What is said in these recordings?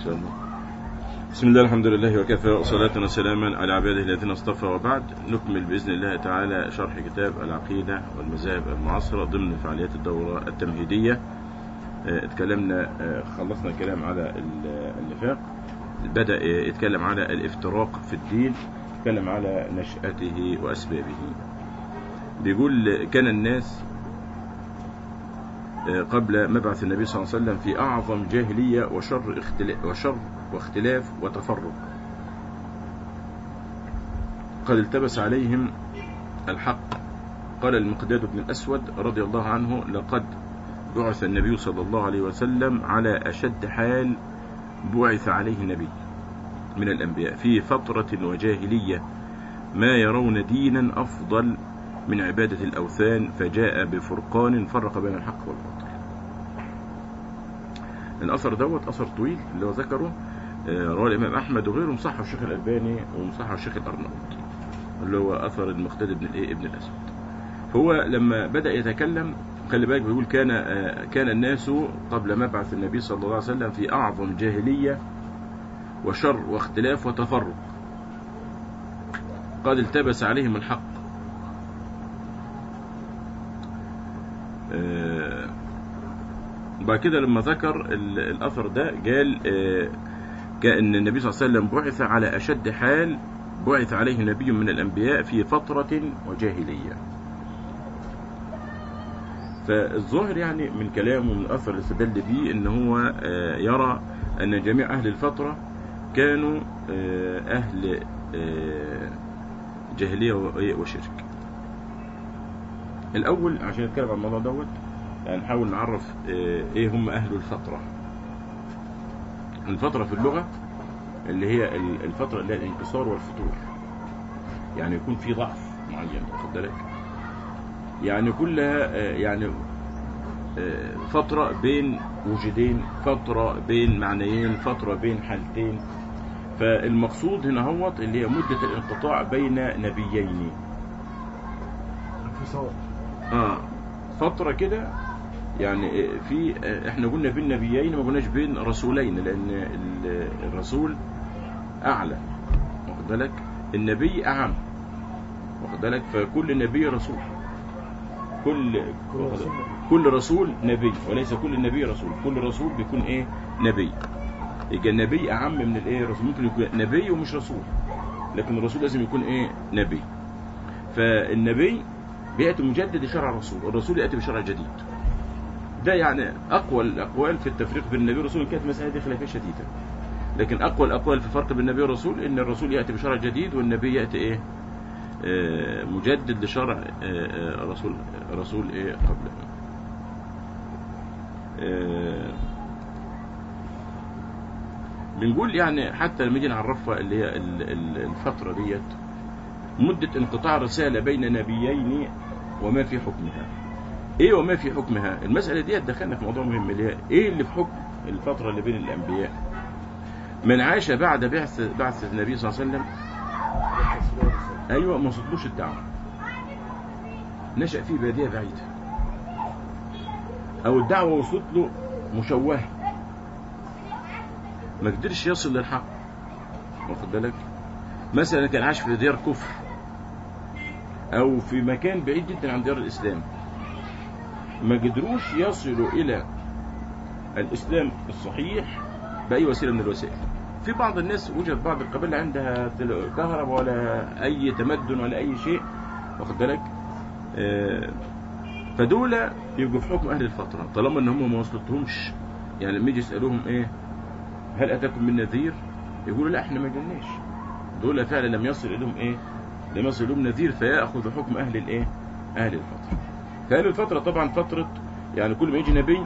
شاء الله بسم الله الحمد لله وكفى وصلاة وسلاما على عباده الذين اصطفى وبعد نكمل بإذن الله تعالى شرح كتاب العقيدة والمذاهب المعاصرة ضمن فعاليات الدورة التمهيدية اه اتكلمنا اه خلصنا الكلام على النفاق بدأ يتكلم على الافتراق في الدين يتكلم على نشأته وأسبابه بيقول كان الناس قبل مبعث النبي صلى الله عليه وسلم في أعظم جاهلية وشر اختلاف, وشر واختلاف وتفرق قد التبس عليهم الحق قال المقداد بن الأسود رضي الله عنه لقد بعث النبي صلى الله عليه وسلم على أشد حال بعث عليه النبي من الأنبياء في فترة وجاهلية ما يرون دينا أفضل من عبادة الأوثان فجاء بفرقان فرق بين الحق والباطل الأثر دوت أثر طويل اللي هو ذكره رواه الإمام أحمد وغيره مصحح الشيخ الألباني ومصحح الشيخ الأرناؤوط اللي هو أثر المقتدى بن الإيه ابن الأسود فهو لما بدأ يتكلم خلي بالك بيقول كان كان الناس قبل مبعث النبي صلى الله عليه وسلم في أعظم جاهلية وشر واختلاف وتفرق قد التبس عليهم الحق وبعد كده لما ذكر الأثر ده قال كأن النبي صلى الله عليه وسلم بعث على أشد حال بعث عليه نبي من الأنبياء في فترة وجاهلية فالظاهر يعني من كلامه من الأثر اللي استدل به ان هو يرى أن جميع أهل الفترة كانوا أهل جاهلية وشرك الأول عشان نتكلم عن الموضوع دوت يعني نحاول نعرف ايه هم اهل الفترة الفترة في اللغة اللي هي الفترة اللي هي الانكسار والفتور يعني يكون في ضعف معين واخد بالك يعني كلها يعني فترة بين وجودين فترة بين معنيين فترة بين حالتين فالمقصود هنا هوت اللي هي مدة الانقطاع بين نبيين انفصال اه فترة كده يعني في احنا قلنا بين نبيين ما قلناش بين رسولين لان الرسول اعلى واخد بالك النبي اعم واخد بالك فكل نبي رسول كل كل رسول نبي وليس كل نبي رسول كل رسول بيكون ايه نبي يبقى النبي اعم من الايه رسول ممكن يكون نبي ومش رسول لكن الرسول لازم يكون ايه نبي فالنبي بيأتي مجدد شرع الرسول الرسول يأتي بشرع جديد ده يعني أقوى الأقوال في التفريق بين النبي والرسول كانت مسألة دي خلافية شديدة لكن أقوى الأقوال في الفرق بين النبي والرسول إن الرسول يأتي بشرع جديد والنبي يأتي إيه آه مجدد لشرع آه رسول رسول إيه قبله آه بنقول يعني حتى لما نيجي نعرفها اللي هي الفترة ديت مدة انقطاع الرسالة بين نبيين وما في حكمها ايه وما في حكمها المسألة دي دخلنا في موضوع مهم اللي هي ايه اللي في حكم الفترة اللي بين الانبياء من عاش بعد بعث بعث النبي صلى الله عليه وسلم ايوه ما صدلوش الدعوة نشأ في بادية بعيدة او الدعوة وصلت له مشوهة ما قدرش يصل للحق واخد بالك مثلا كان عاش في ديار كفر او في مكان بعيد جدا عن ديار الاسلام ما قدروش يصلوا الى الاسلام الصحيح باي وسيله من الوسائل في بعض الناس وجد بعض القبائل عندها كهرباء ولا اي تمدن ولا اي شيء واخد بالك آه فدول يبقوا في حكم اهل الفتره طالما ان هم ما وصلتهمش يعني لما يجي يسالوهم ايه هل اتاكم من نذير يقولوا لا احنا ما جالناش دول فعلا لم يصل اليهم ايه لم يصل اليهم نذير فياخذ حكم اهل الايه اهل الفتره فاهل الفتره طبعا فتره يعني كل ما يجي نبي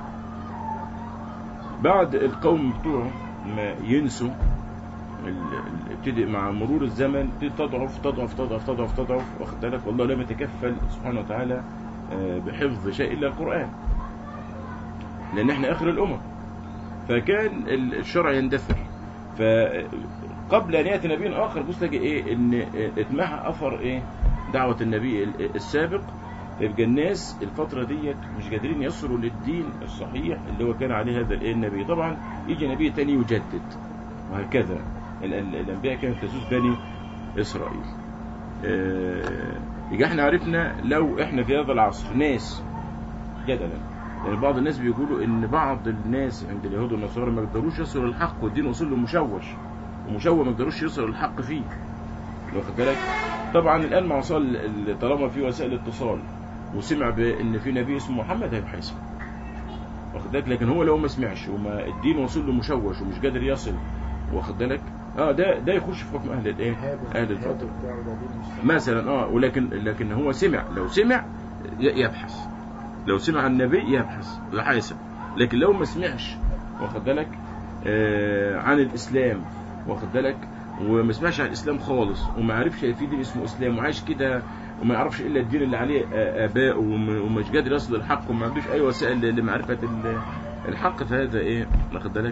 بعد القوم بتوعه ما ينسوا ابتدي مع مرور الزمن تضعف تضعف تضعف تضعف تضعف واخد بالك والله لم يتكفل سبحانه وتعالى بحفظ شيء الا القران لان احنا اخر الامم فكان الشرع يندثر فقبل ان ياتي نبي اخر بص تلاقي ايه ان اتمحى اثر ايه دعوه النبي السابق يبقى الناس الفترة ديت مش قادرين يصلوا للدين الصحيح اللي هو كان عليه هذا الايه النبي طبعا يجي نبي تاني يجدد وهكذا ال- ال- الأنبياء كانت تسوس بني إسرائيل آه، يبقى احنا عرفنا لو احنا في هذا العصر ناس جدلا يعني بعض الناس بيقولوا ان بعض الناس عند اليهود والنصارى ما يقدروش يصلوا للحق والدين وصل له مشوش ومشوه ما يقدروش يصلوا للحق فيه واخد بالك طبعا الان مع وصل ال- طالما في وسائل اتصال وسمع بان في نبي اسمه محمد هيبحث واخد بالك لكن هو لو ما سمعش وما الدين وصل له مشوش ومش قادر يصل واخد بالك اه ده ده يخش في حكم اهل الايه اهل الفتره مثلا اه ولكن لكن هو سمع لو سمع ي- يبحث لو سمع النبي يبحث يحاسب لكن لو ما سمعش واخد بالك آه عن الاسلام واخد بالك وما سمعش عن الاسلام خالص وما عرفش في دين اسمه اسلام وعايش كده وما يعرفش الا الدين اللي عليه آه، ابائه وم- ومش قادر يصل للحق وما عندوش اي وسائل لمعرفه ال- الحق فهذا ايه واخد بالك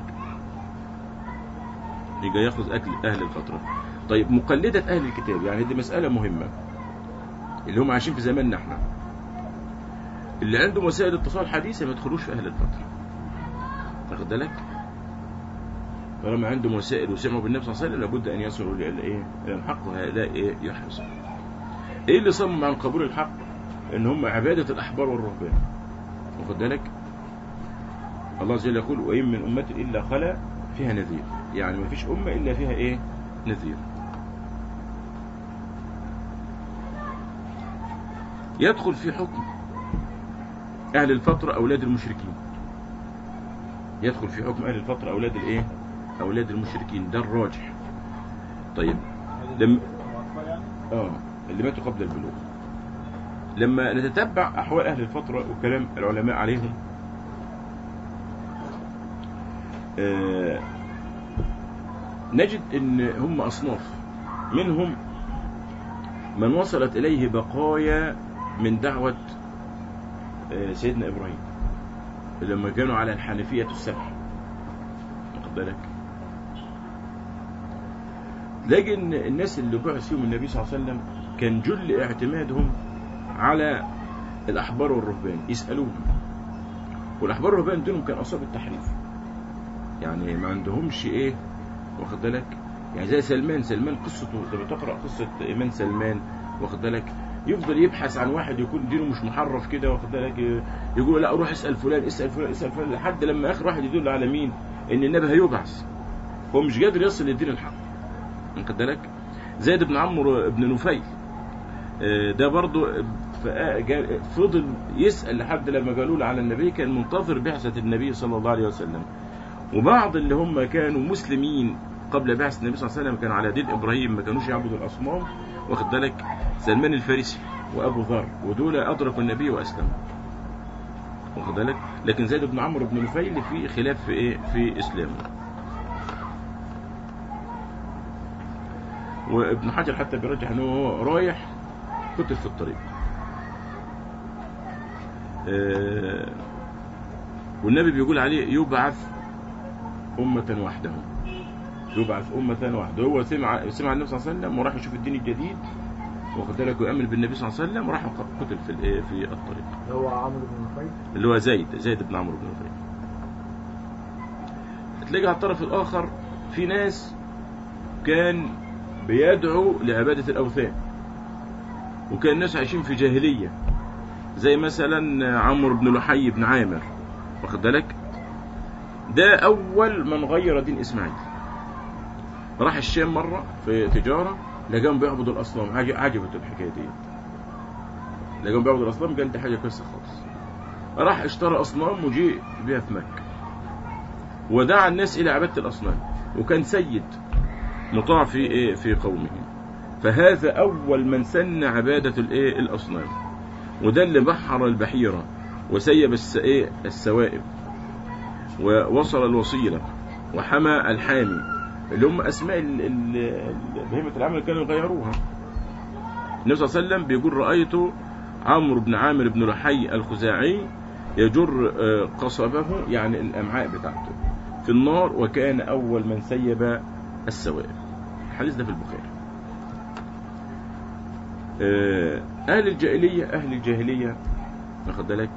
يجي ياخذ اكل اهل الفتره طيب مقلده اهل الكتاب يعني دي مساله مهمه اللي هم عايشين في زماننا احنا اللي عندهم وسائل اتصال حديثه ما يدخلوش في اهل الفتره واخد بالك طالما عندهم وسائل وسمعوا بالنبي صلى الله عليه وسلم لابد ان يصلوا الى ايه الى الحق وهؤلاء ايه يحرصوا ايه اللي صمم عن قبول الحق ان هم عباده الاحبار والرهبان واخد بالك الله عز وجل يقول وان من امه الا خلا فيها نذير يعني ما فيش امه الا فيها ايه نذير يدخل في حكم اهل الفتره اولاد المشركين يدخل في حكم اهل الفتره اولاد الايه اولاد المشركين ده الراجح طيب لم اه اللي ماتوا قبل البلوغ لما نتتبع احوال اهل الفتره وكلام العلماء عليهم آه نجد ان هم اصناف منهم من وصلت اليه بقايا من دعوه آه، سيدنا ابراهيم لما كانوا على الحنفيه السبع واخد بالك لكن الناس اللي بعث فيهم النبي صلى الله عليه وسلم كان جل اعتمادهم على الاحبار والرهبان يسالوهم والاحبار والرهبان دول كان اصاب التحريف يعني ما عندهمش ايه واخد بالك يعني زي سلمان سلمان قصته انت بتقرا قصه ايمان سلمان واخد بالك يفضل يبحث عن واحد يكون دينه مش محرف كده واخد بالك يقول لا روح اسال فلان اسال فلان اسال فلان لحد لما اخر واحد يدل على مين ان النبي هيبعث هو مش قادر يصل للدين الحق واخد بالك زيد بن عمرو بن نفيل آه، ده برضو فآ- جا- فضل يسأل لحد لما قالوا له على النبي كان منتظر بعثة النبي صلى الله عليه وسلم وبعض اللي هم كانوا مسلمين قبل بعثة النبي صلى الله عليه وسلم كانوا على دين إبراهيم ما كانوش يعبدوا الأصنام واخد بالك سلمان الفارسي وأبو ذر ودول أدركوا النبي وأسلموا واخد بالك لكن زيد بن عمرو بن نفيل في خلاف في إيه في إسلامه وابن حجر حتى بيرجح انه هو رايح قتل في الطريق آه، والنبي بيقول عليه يبعث أمة وحده يبعث أمة وحده هو سمع سمع النبي صلى الله عليه وسلم وراح يشوف الدين الجديد واخد بالك ويؤمن بالنبي صلى الله عليه وسلم وراح قتل في الإيه؟ في الطريق هو عمرو بن نفيل اللي هو زيد زيد بن عمرو بن نفيل تلاقي على الطرف الآخر في ناس كان بيدعو لعبادة الأوثان وكان الناس عايشين في جاهلية زي مثلا عمرو بن لحي بن عامر واخد بالك ده أول من غير دين إسماعيل راح الشام مرة في تجارة لقاهم بيعبدوا الأصنام عج- عجبته الحكاية دي لقاهم بيعبدوا الأصنام قال دي حاجة كويسة خالص راح اشترى أصنام وجي بيها في مكة ودعا الناس إلى عبادة الأصنام وكان سيد مطاع في إيه في قومه فهذا أول من سن عبادة الإيه الأصنام وده اللي بحر البحيرة وسيب الس- إيه السوائب ووصل الوصيلة وحمى الحامي اللي هم أسماء ال- ال- ال- بهيمة العمل اللي كانوا يغيروها النبي صلى الله عليه وسلم بيقول رأيت عمرو بن عامر بن لحي الخزاعي يجر آه، قصبه يعني الأمعاء بتاعته في النار وكان أول من سيب السوائب الحديث ده في البخاري آه، أهل الجاهلية أهل الجاهلية واخد بالك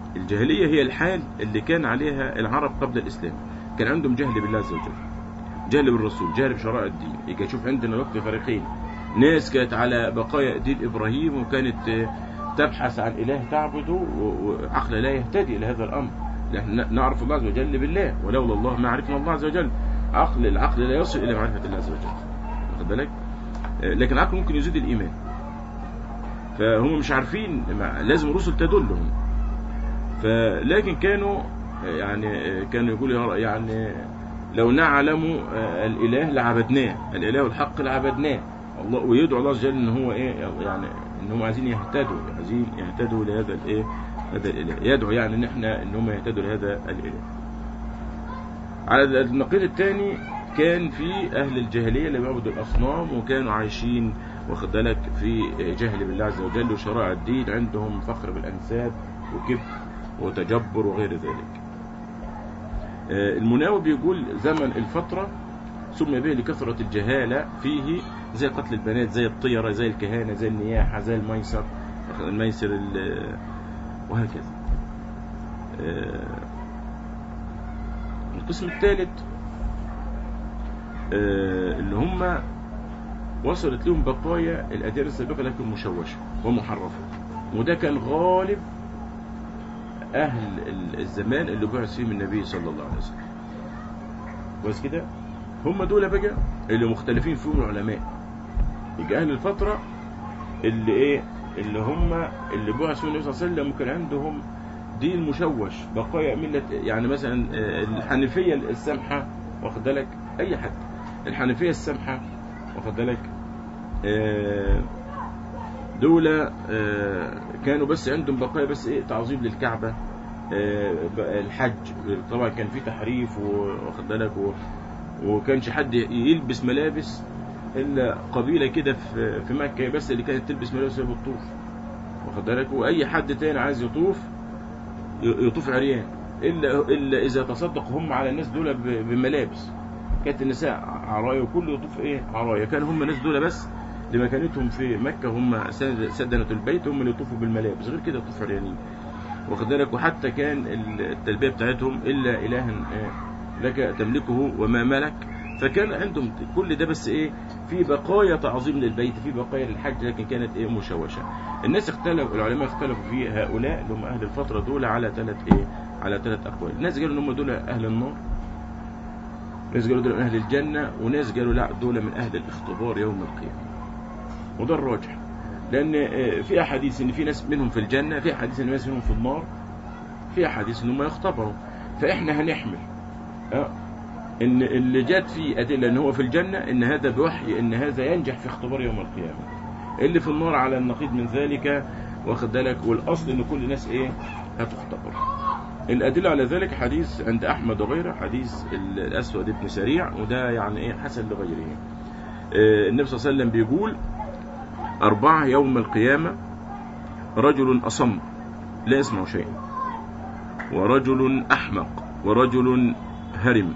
الجاهلية هي الحال اللي كان عليها العرب قبل الإسلام كان عندهم جهل بالله عز وجل جهل بالرسول جهل بشرائع الدين يجي شوف عندنا الوقت فريقين ناس كانت على بقايا دين ابراهيم وكانت آه، تبحث عن اله تعبده و- وعقل لا يهتدي الى هذا الامر نحن نعرف الله عز وجل بالله ولولا الله ما عرفنا الله عز وجل عقل العقل لا يصل الى معرفه الله عز وجل واخد بالك آه، لكن العقل ممكن يزيد الايمان فهم مش عارفين مع- لازم الرسل تدلهم فلكن كانوا آه، يعني آه، كانوا يقولوا يا- يعني لو نعلم آه، الاله لعبدناه الاله الحق لعبدناه الله ويدعو الله عز وجل ان هو ايه يعني ان هم عايزين يهتدوا عايزين يهتدوا لهذا الايه هذا الاله يدعو يعني ان احنا ان هم يهتدوا لهذا الاله على النقيض الثاني كان في اهل الجاهليه اللي بيعبدوا الاصنام وكانوا عايشين واخد بالك في جهل بالله عز وجل وشرائع الدين عندهم فخر بالانساب وكبر وتجبر وغير ذلك آه، المناوي بيقول زمن الفترة سمي به لكثرة الجهالة فيه زي قتل البنات زي الطيرة زي الكهانة زي النياحة زي الميسر الميسر ال- وهكذا آه، القسم الثالث آه، اللي هم وصلت لهم بقايا الأديان السابقة لكن مشوشة ومحرفة وده كان غالب أهل ال- الزمان اللي بعث فيهم النبي صلى الله عليه وسلم كويس كده هم دول بقى اللي مختلفين فيهم العلماء يجي أهل الفترة اللي إيه اللي هم اللي بعث فيهم النبي صلى الله عليه وسلم وكان عندهم دين مشوش بقايا ملة يعني مثلا آه، الحنيفية السامحة واخد بالك أي حد الحنيفية السامحة واخد بالك آه، دول آه، كانوا بس عندهم بقايا بس ايه تعظيم للكعبة آه، بقى الحج طبعا كان في تحريف واخد بالك و- وكانش حد يلبس ملابس الا قبيله كده في في مكه بس اللي كانت تلبس ملابس وهي بتطوف واخد بالك واي حد تاني عايز يطوف ي- يطوف عريان الا الا اذا تصدق هم على الناس دول ب- بملابس كانت النساء عرايا وكله يطوف ايه عرايا كان هم الناس دول بس لمكانتهم في مكة هم سد- سدنة البيت هم اللي يطوفوا بالملابس غير كده يطوف عريانين واخد بالك وحتى كان التلبية بتاعتهم إلا إلها آه، لك تملكه وما ملك فكان عندهم كل ده بس ايه في بقايا تعظيم للبيت في بقايا للحج لكن كانت ايه مشوشه الناس اختلفوا العلماء اختلفوا في هؤلاء اللي هم اهل الفتره دول على ثلاث ايه على ثلاث اقوال ناس قالوا ان هم دول اهل النار ناس قالوا دول من اهل الجنه وناس قالوا لا دول من اهل الاختبار يوم القيامه وده الراجح لان آه، في احاديث ان في ناس منهم في الجنه في احاديث ان ناس منهم في النار في احاديث ان هم يختبروا فاحنا هنحمل آه، ان اللي جات فيه ادله ان هو في الجنه ان هذا بوحي ان هذا ينجح في اختبار يوم القيامه اللي في النار على النقيض من ذلك واخد بالك والاصل ان كل الناس ايه هتختبر الادله على ذلك حديث عند احمد وغيره حديث الاسود بن سريع وده يعني ايه حسن لغيره آه، النبي صلى الله عليه وسلم بيقول أربعة يوم القيامة رجل أصم لا يسمع شيئا ورجل أحمق ورجل هرم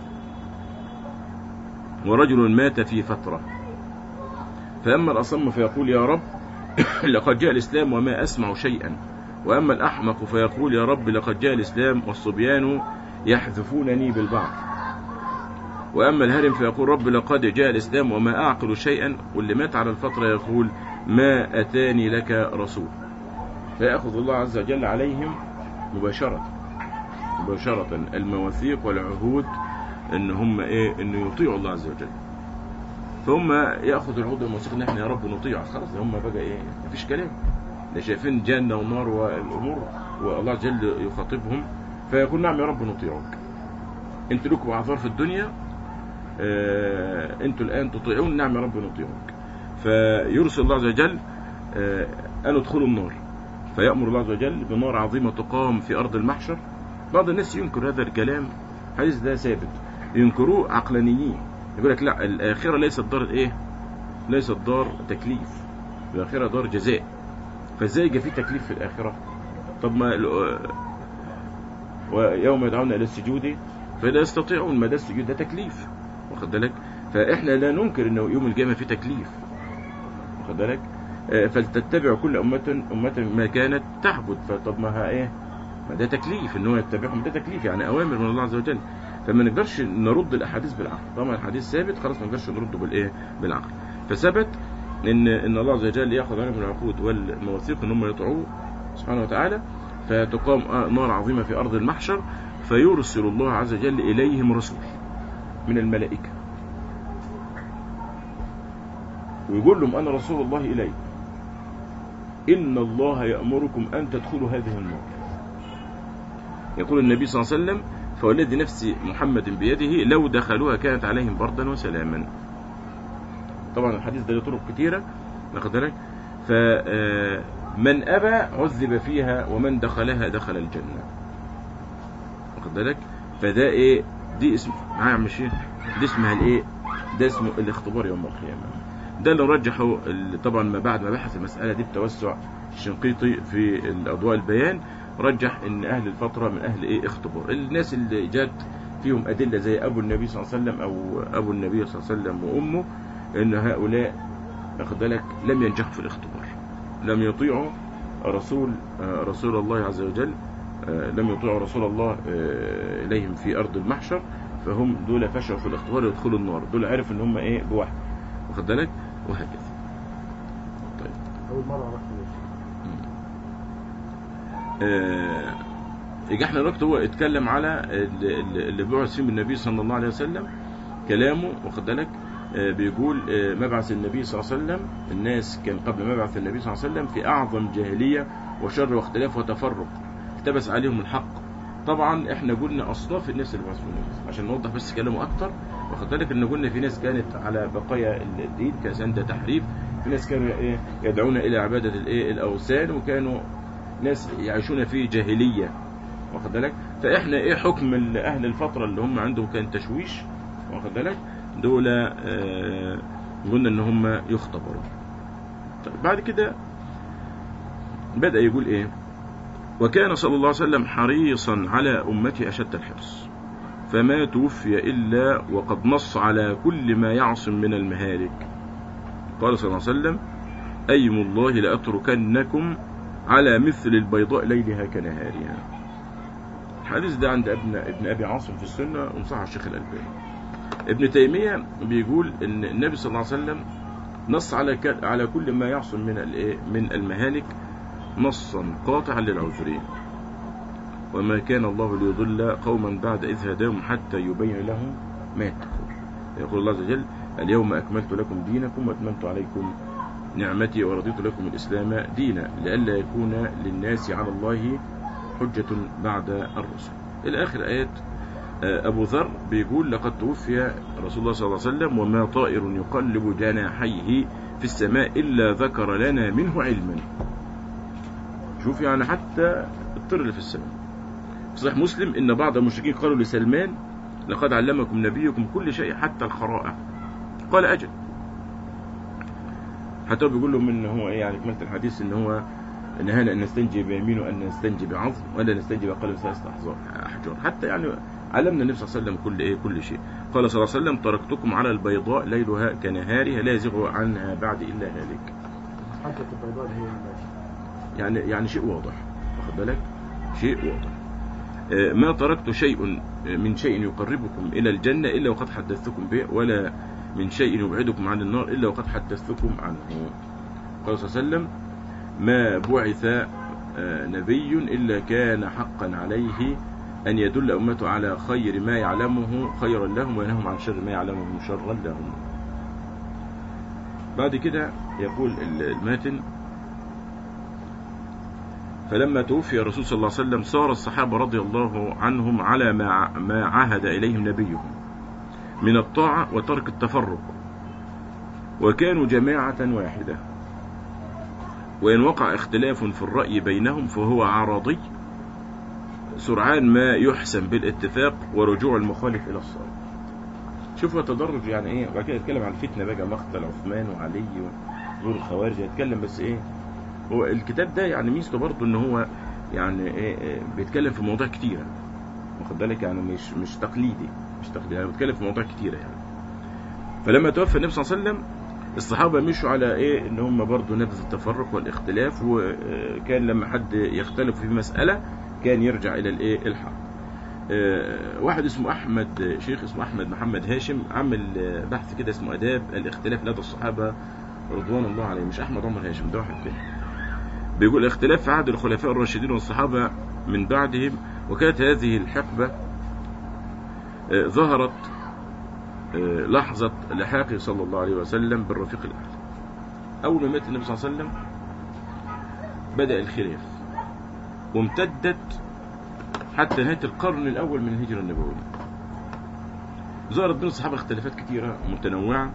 ورجل مات في فترة فأما الأصم فيقول يا رب لقد جاء الإسلام وما أسمع شيئا وأما الأحمق فيقول يا رب لقد جاء الإسلام والصبيان يحذفونني بالبعض وأما الهرم فيقول رب لقد جاء الإسلام وما أعقل شيئا واللي مات على الفترة يقول ما أتاني لك رسول فيأخذ الله عز وجل عليهم مباشرة مباشرة المواثيق والعهود ان هم ايه ان يطيعوا الله عز وجل فهم ياخذ العهود والمواثيق ان احنا يا رب نطيع خلاص هم بقى ايه مفيش كلام ده شايفين جنه ونار والامور والله عز وجل يخاطبهم فيقول نعم يا رب نطيعك انتوا لكم اعذار في الدنيا آه انتوا الان تطيعون نعم يا رب نطيعك فيرسل الله عز وجل آه ان ادخلوا النار فيامر الله عز وجل بنار عظيمه تقام في ارض المحشر بعض الناس ينكر هذا الكلام الحديث ده ثابت ينكروه عقلانيين يقول لك لا الآخرة ليست دار إيه ليست دار تكليف الآخرة دار جزاء فإزاي يجي في تكليف في الآخرة طب ما ال- ويوم يدعون إلى السجود فلا يستطيعون ما ده السجود ده تكليف واخد بالك فإحنا لا ننكر إنه يوم القيامة في تكليف واخد بالك آه، فلتتبع كل أمة أمة ما كانت تعبد فطب ما ها إيه ما ده تكليف ان هو يتبعهم ده تكليف يعني اوامر من الله عز وجل ف فما نقدرش نرد الاحاديث بالعقل طبعا الحديث ثابت خلاص ما نقدرش نرده بالايه بالعقل فثبت ان ان الله عز وجل ياخذ عنهم العقود والمواثيق ان هم يطيعوه سبحانه وتعالى فتقام نار عظيمه في ارض المحشر فيرسل الله عز وجل اليهم رسول من الملائكه ويقول لهم انا رسول الله اليكم ان الله يامركم ان تدخلوا هذه النار يقول النبي صلى الله عليه وسلم فوالذي نفس محمد بيده لو دخلوها كانت عليهم بردا وسلاما طبعا الحديث ده له طرق كتيره واخد بالك فمن ابى عذب فيها ومن دخلها دخل الجنه واخد بالك فده ايه دي اسم معايا يا عم الشيخ دي اسمها الايه ده اسمه الاختبار يوم القيامه ده اللي رجحه ال- طبعا ما بعد ما بحث المساله دي بتوسع الشنقيطي في الاضواء البيان رجح ان اهل الفتره من اهل ايه اختبار الناس اللي جات فيهم ادله زي ابو النبي صلى الله عليه وسلم او ابو النبي صلى الله عليه وسلم وامه ان هؤلاء واخد بالك لم ينجحوا في الاختبار لم يطيعوا رسول آه، رسول الله عز وجل آه، لم يطيعوا رسول الله آه، اليهم في ارض المحشر فهم دول فشلوا في الاختبار يدخلوا النار دول عرف ان هم ايه بواحد واخد بالك وهكذا طيب اول مره عرفت ليش آه، يجي احنا دلوقتي هو اتكلم على اللي, اللي بعث فيهم النبي صلى الله عليه وسلم كلامه واخد بالك آه، بيقول آه، مبعث النبي صلى الله عليه وسلم الناس كان قبل مبعث النبي صلى الله عليه وسلم في اعظم جاهليه وشر واختلاف وتفرق التبس عليهم الحق طبعا احنا قلنا اصناف الناس اللي بعثوا النبي عشان نوضح بس كلامه اكتر واخد بالك ان قلنا في ناس كانت على بقايا الدين كان ده تحريف في ناس كانوا ايه يدعون الى عباده الايه الاوثان وكانوا ناس يعيشون في جاهليه واخد بالك فاحنا ايه حكم ال- اهل الفتره اللي هم عندهم كان تشويش واخد بالك دول آه، قلنا ان هم يختبروا طيب بعد كده بدا يقول ايه وكان صلى الله عليه وسلم حريصا على امته اشد الحرص فما توفي الا وقد نص على كل ما يعصم من المهالك قال صلى الله عليه وسلم ايم الله لاتركنكم على مثل البيضاء ليلها كنهارها الحديث ده عند ابن ابن ابي عاصم في السنه ومصحح الشيخ الالباني ابن تيميه بيقول ان النبي صلى الله عليه وسلم نص على ك- على كل ما يحصل من الايه من المهالك نصا قاطعا للعذرين وما كان الله ليضل قوما بعد إذ هداهم حتى يبين لهم ما يتقون يقول الله عز وجل اليوم أكملت لكم دينكم وأتممت عليكم نعمتي ورضيت لكم الإسلام دينا لئلا يكون للناس على الله حجة بعد الرسل إلى آخر آيات آه، أبو ذر بيقول لقد توفي رسول الله صلى الله عليه وسلم وما طائر يقلب جناحيه في السماء إلا ذكر لنا منه علما شوف يعني حتى الطير اللي في السماء في صحيح مسلم إن بعض المشركين قالوا لسلمان لقد علمكم نبيكم كل شيء حتى الخرائع قال أجل حتى هو بيقول لهم ان هو ايه يعني كملة الحديث ان هو نهانا ان نستنجي بيمين وان نستنجي بعظم ولا نستنجي بقلب ثلاثة احجار احجار حتى يعني علمنا النبي صلى الله عليه وسلم كل ايه كل شيء قال صلى الله عليه وسلم تركتكم على البيضاء ليلها كنهارها لا يزغ عنها بعد الا هالك حتى البيضاء اللي هي الماشي يعني يعني شيء واضح واخد بالك شيء واضح آه، ما تركت شيء من شيء يقربكم الى الجنه الا وقد حدثتكم به ولا من شيء يبعدكم عن النار الا وقد حدثتكم عنه قال صلى الله عليه وسلم ما بعث آه، نبي الا كان حقا عليه ان يدل امته على خير ما يعلمه خيرا لهم وينههم عن شر ما يعلمه شرا لهم بعد كده يقول الماتن فلما توفي الرسول صلى الله عليه وسلم صار الصحابة رضي الله عنهم على ما ما عهد إليهم نبيهم من الطاعة وترك التفرق وكانوا جماعة واحدة وإن وقع اختلاف في الرأي بينهم فهو عرضي سرعان ما يحسن بالاتفاق ورجوع المخالف إلى الصواب شوفوا التدرج يعني ايه وبعد كده يتكلم عن الفتنه بقى مقتل عثمان وعلي وظهور الخوارج يتكلم بس ايه هو الكتاب ده يعني ميزته برضه ان هو يعني ايه إيه بيتكلم في مواضيع كتيره واخد بالك يعني مش مش تقليدي مش تقليدي يعني بيتكلم في مواضيع كتيره يعني فلما توفى النبي صلى الله عليه وسلم الصحابه مشوا على ايه ان هم برضه نبذ التفرق والاختلاف وكان لما حد يختلف في مساله كان يرجع الى الايه الحق آه، واحد اسمه احمد شيخ اسمه احمد محمد هاشم عمل آه، بحث كده اسمه اداب الاختلاف لدى الصحابه رضوان الله عليهم مش احمد عمر هاشم ده واحد تاني بيقول اختلاف في عهد الخلفاء الراشدين والصحابه من بعدهم وكانت هذه الحقبه آه، ظهرت آه، لحظه لحاقه صلى الله عليه وسلم بالرفيق الاعلى اول ما مات النبي صلى الله عليه وسلم بدا الخلاف وامتدت حتى نهاية القرن الأول من الهجرة النبوية ظهرت بين الصحابة اختلافات كثيرة متنوعة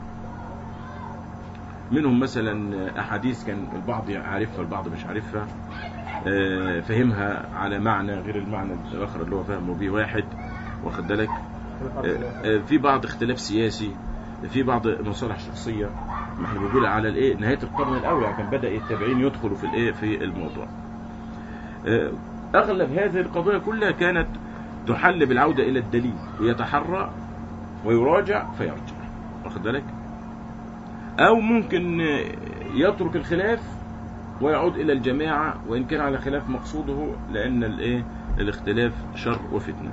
منهم مثلا أحاديث كان البعض عارفها البعض مش عارفها آه، فهمها على معنى غير المعنى الآخر اللي هو فهمه بيه واحد واخد بالك آه، آه، في بعض اختلاف سياسي في بعض مصالح شخصية ما احنا بنقول على الايه نهاية القرن الأول يعني كان بدأ التابعين يدخلوا في الايه في الموضوع آه، أغلب هذه القضايا كلها كانت تحل بالعودة إلى الدليل ويتحرى ويراجع فيرجع واخد بالك أو ممكن يترك الخلاف ويعود إلى الجماعة وإن كان على خلاف مقصوده لأن الإيه الاختلاف شر وفتنة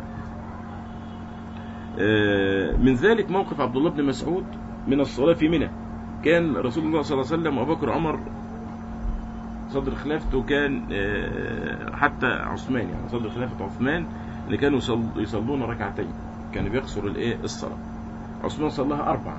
آه، من ذلك موقف عبد الله بن مسعود من الصلاة في منى كان رسول الله صلى الله عليه وسلم وأبو بكر عمر صدر خلافته كان آه، حتى عثمان يعني صدر خلافة عثمان اللي كانوا يصل- يصلون ركعتين كان بيقصر الايه الصلاة عثمان صلاها أربعة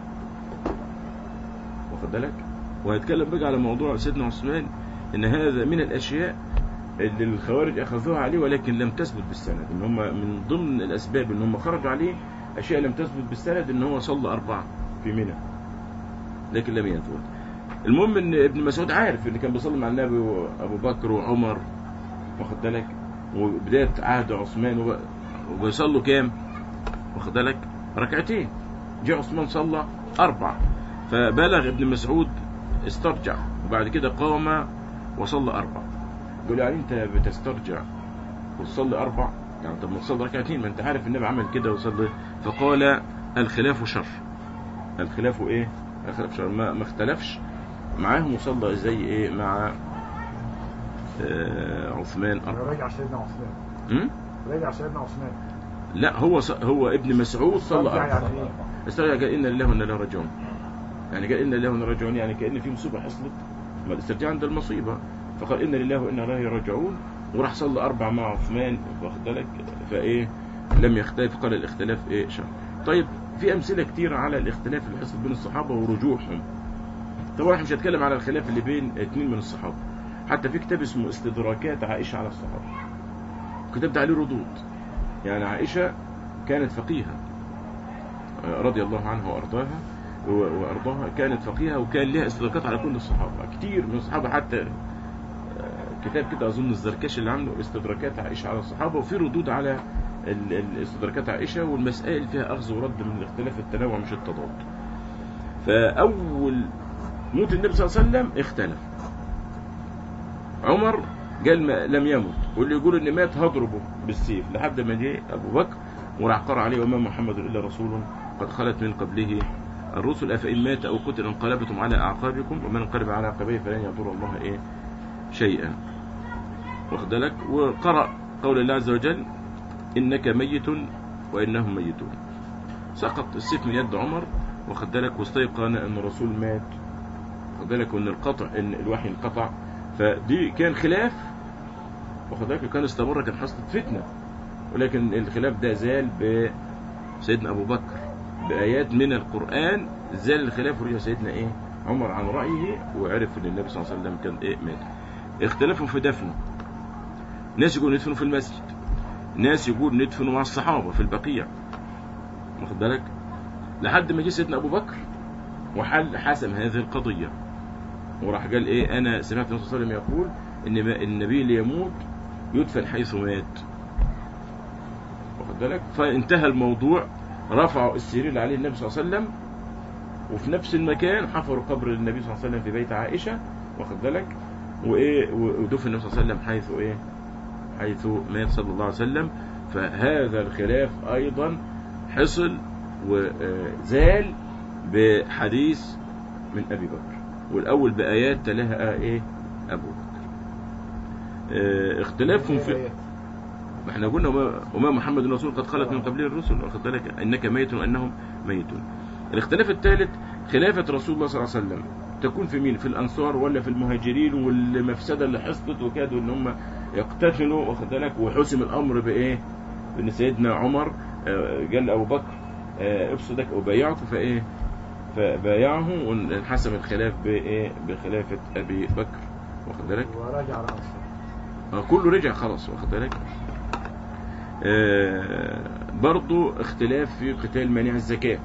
واخد بالك وهيتكلم بقى على موضوع سيدنا عثمان ان هذا من الاشياء اللي الخوارج اخذوها عليه ولكن لم تثبت بالسند ان هم من ضمن الاسباب ان هم خرجوا عليه اشياء لم تثبت بالسند ان هو صلى اربعه في منى لكن لم يثبت المهم ان ابن مسعود عارف ان كان بيصلي مع النبي وابو بكر وعمر واخد بالك وبدايه عهد عثمان وب- وبيصلوا كام واخد بالك ركعتين جاء عثمان صلى اربع فبلغ ابن مسعود استرجع وبعد كده قام وصلى اربع يقول يعني انت بتسترجع وتصلي اربع يعني طب ما تصلي ركعتين ما انت عارف النبي عمل كده وصلي فقال الخلاف شر الخلاف ايه الخلاف شر ما, ما اختلفش معاهم وصلى زي ايه مع آه عثمان أربعة. راجع سيدنا عثمان م? راجع سيدنا عثمان لا هو ص... هو ابن مسعود صلى راجع أربعة يعني ايه؟ استرجع قال إن لله وإنا إليه راجعون يعني قال إن لله وإنا راجعون يعني كأن في مصيبة حصلت ما الاسترجاع عند المصيبة فقال إن لله وإنا إليه راجعون وراح صلى أربع مع عثمان واخد بالك فإيه لم يختلف قال الاختلاف إيه شر طيب في أمثلة كتيرة على الاختلاف اللي حصل بين الصحابة ورجوعهم طبعا احنا مش هنتكلم على الخلاف اللي بين اتنين من الصحابة حتى في كتاب اسمه استدراكات عائشة على الصحابة الكتاب ده عليه ردود يعني عائشة كانت فقيهة آه، رضي الله عنها وأرضاها و- وأرضاها كانت فقيهة وكان لها استدراكات على كل الصحابة كتير من الصحابة حتى آه، كتاب كده أظن الزركشي اللي عامله استدراكات عائشة على الصحابة وفي ردود على ال- ال- استدراكات عائشة والمسائل فيها أخذ ورد من الاختلاف التنوع مش التضاد فأول موت النبي صلى الله عليه وسلم اختلف عمر قال ما لم يمت واللي يقول ان مات هضربه بالسيف لحد ما جه ابو بكر وراح قرأ عليه وما محمد الا رسول قد خلت من قبله الرسل افان مات او قتل انقلبتم على اعقابكم ومن انقلب على عقبيه فلن يضر الله ايه شيئا واخد بالك وقرأ قول الله عز وجل انك ميت وانهم ميتون سقط السيف من يد عمر واخد بالك واستيقن ان الرسول مات واخد بالك وان القطع ان الوحي انقطع فدي كان خلاف واخد بالك كان استمر كان حصلت فتنه ولكن الخلاف ده زال بسيدنا ابو بكر بايات من القران زال الخلاف ورجع سيدنا ايه عمر عن رايه وعرف ان النبي صلى الله عليه وسلم كان ايه مات اختلافهم في دفنه ناس يقولوا ندفنه في المسجد ناس يقول ندفنه مع الصحابه في البقيع واخد بالك لحد ما جه سيدنا ابو بكر وحل حسم هذه القضيه وراح قال ايه انا سمعت النبي صلى الله عليه وسلم يقول ان ما- النبي اللي يموت يدفن حيث مات واخد بالك فانتهى الموضوع رفعوا السرير اللي عليه النبي صلى الله عليه وسلم وفي نفس المكان حفروا قبر النبي صلى الله عليه وسلم في بيت عائشه واخد بالك وايه ودفن النبي صلى الله عليه وسلم حيث ايه حيث مات صلى الله عليه وسلم فهذا الخلاف ايضا حصل وزال بحديث من ابي بكر والاول بايات تلاها ايه ابو بكر آه، اختلافهم في آيات. ما احنا قلنا وما, وما محمد رسول قد خلت من قبله الرسل واخد بالك انك ميت وانهم ميتون الاختلاف الثالث خلافه رسول الله صلى الله عليه وسلم تكون في مين في الانصار ولا في المهاجرين والمفسده اللي حصلت وكادوا ان هم يقتتلوا واخد بالك وحسم الامر بايه ان سيدنا عمر آه، قال ابو بكر آه، افسدك وبايعك فايه فبايعه وانحسم الخلاف بايه بخلافه ابي بكر واخد بالك وراجع على أنصار آه، كله رجع خلاص واخد بالك آه، برضو اختلاف في قتال مانع الزكاة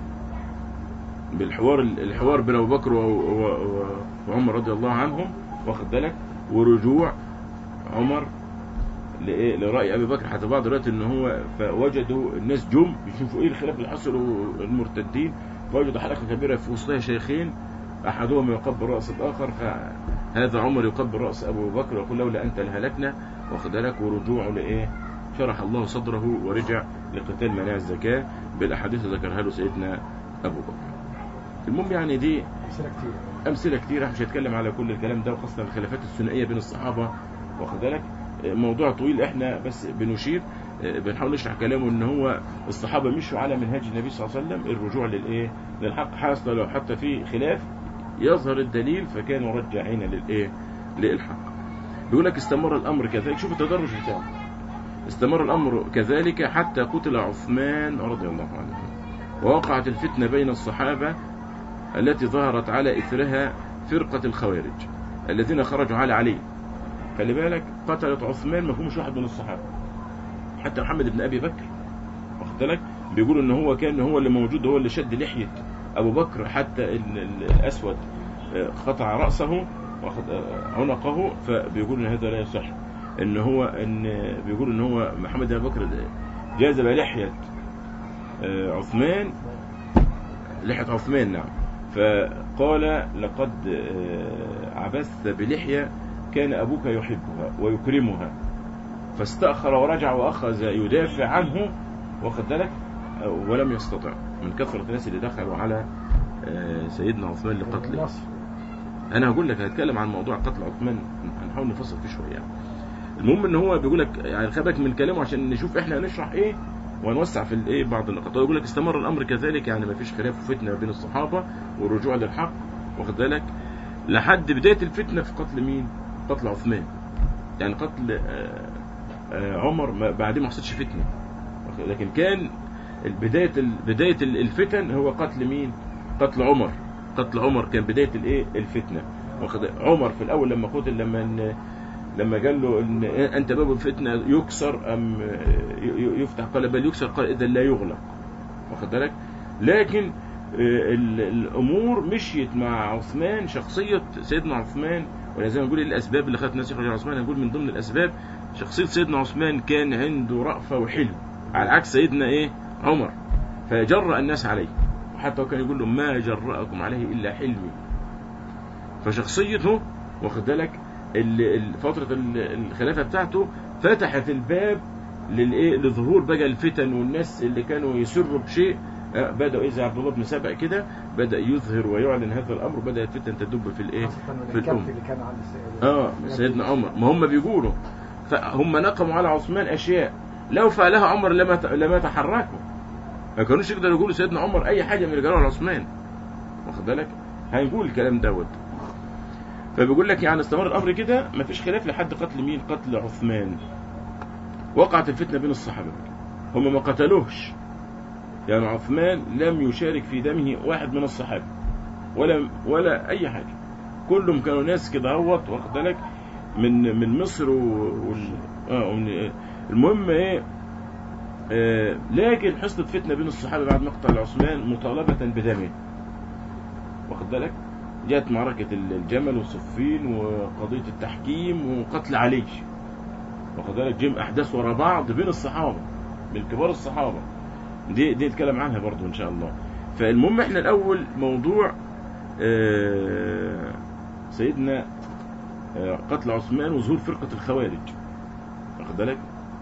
بالحوار الحوار بين ابو بكر و- و- و- وعمر رضي الله عنهم واخد بالك ورجوع عمر لايه لراي ابي بكر حتى بعض الوقت ان هو فوجدوا الناس جم يشوفوا ايه الخلاف اللي حصل المرتدين فوجدوا حلقه كبيره في وسطها شيخين احدهم يقبل راس الاخر فهذا عمر يقبل راس ابو بكر ويقول لولا انت لهلكنا واخد بالك ورجوعه لايه شرح الله صدره ورجع لقتال مناع الزكاه بالاحاديث اللي ذكرها له سيدنا ابو بكر المهم يعني دي أمثلة كتير امثله كتير مش هتكلم على كل الكلام ده وخاصه الخلافات الثنائيه بين الصحابه واخد بالك موضوع طويل احنا بس بنشير بنحاول نشرح كلامه ان هو الصحابه مشوا على منهاج النبي صلى الله عليه وسلم الرجوع للايه للحق حتى لو حتى في خلاف يظهر الدليل فكانوا رجعين للايه للحق بيقول لك استمر الامر كذلك شوف التدرج بتاعه استمر الامر كذلك حتى قتل عثمان رضي الله عنه ووقعت الفتنه بين الصحابه التي ظهرت على إثرها فرقة الخوارج الذين خرجوا على علي خلي بالك قتلت عثمان ما فيهمش واحد من الصحابة حتى محمد بن أبي بكر واخد بالك بيقولوا ان هو كان هو اللي موجود هو اللي شد لحية أبو بكر حتى ال- ال- الأسود آه، قطع رأسه واخد آه، عنقه فبيقولوا ان هذا لا يصح ان هو ان بيقولوا ان هو محمد بن أبي بكر جاذب لحية آه، عثمان لحية عثمان نعم فقال لقد آه، عبثت بلحية كان أبوك يحبها ويكرمها فاستأخر ورجع وأخذ يدافع عنه واخد بالك آه، ولم يستطع من كثرة الناس اللي دخلوا على آه، سيدنا عثمان لقتله مصر انا هقول لك هتكلم عن موضوع قتل عثمان هنحاول نفصل فيه شويه يعني. المهم ان هو بيقول لك يعني خلي بالك من كلامه عشان نشوف احنا هنشرح ايه ونوسع في الايه بعض النقاط هو يقول لك استمر الامر كذلك يعني ما فيش خلاف وفتنه بين الصحابه والرجوع للحق واخد بالك لحد بدايه الفتنه في قتل مين؟ قتل عثمان يعني قتل آه، آه، عمر ما- بعدين ما حصلش فتنه واخد- لكن كان بدايه بدايه الفتن هو قتل مين؟ قتل عمر قتل عمر كان بدايه الايه؟ الفتنه واخد عمر في الاول لما قتل لما إن لما قال له ان انت باب الفتنه يكسر ام ي- ي- يفتح قال بل يكسر قال اذا لا يغلق واخد بالك لكن آه، ال- الامور مشيت مع عثمان شخصيه سيدنا عثمان ولا زي ما نقول إيه الاسباب اللي خلت الناس يخرجوا على عثمان نقول من ضمن الاسباب شخصيه سيدنا عثمان كان عنده رأفه وحلم على عكس سيدنا ايه عمر فجرأ الناس عليه وحتى هو كان يقول لهم ما جرأكم عليه الا حلمي فشخصيته واخد بالك ال- ال- فترة ال- الخلافة بتاعته فتحت الباب للايه لظهور بقى الفتن والناس اللي كانوا يسروا بشيء آه، بدأوا إذا عبد الله بن سبأ كده بدأ يظهر ويعلن هذا الأمر وبدأت الفتن تدب في الإيه خاصة في الأمة الكبت اللي كان عند السيد اه سيدنا عمر ما هم بيقولوا فهم نقموا على عثمان اشياء لو فعلها عمر لما ت- لما تحركوا ما كانوش يقدروا يقولوا سيدنا عمر اي حاجه من اللي قالوها على عثمان واخد بالك هنقول الكلام دوت فبيقول لك يعني استمر الامر كده ما فيش خلاف لحد قتل مين قتل عثمان وقعت الفتنه بين الصحابه هم ما قتلوهش يعني عثمان لم يشارك في دمه واحد من الصحابه ولا ولا اي حاجه كلهم كانوا ناس كده اهوت واخد بالك من من مصر و... وال... اه ومن... المهم ايه آه لكن حصلت فتنه بين الصحابه بعد مقتل عثمان مطالبه بدمه واخد بالك جاءت معركة الجمل وصفين وقضية التحكيم وقتل علي واخد بالك جيم أحداث ورا بعض بين الصحابة من كبار الصحابة دي دي نتكلم عنها برضو إن شاء الله فالمهم احنا الأول موضوع آه، سيدنا آه، قتل عثمان وظهور فرقة الخوارج واخد بالك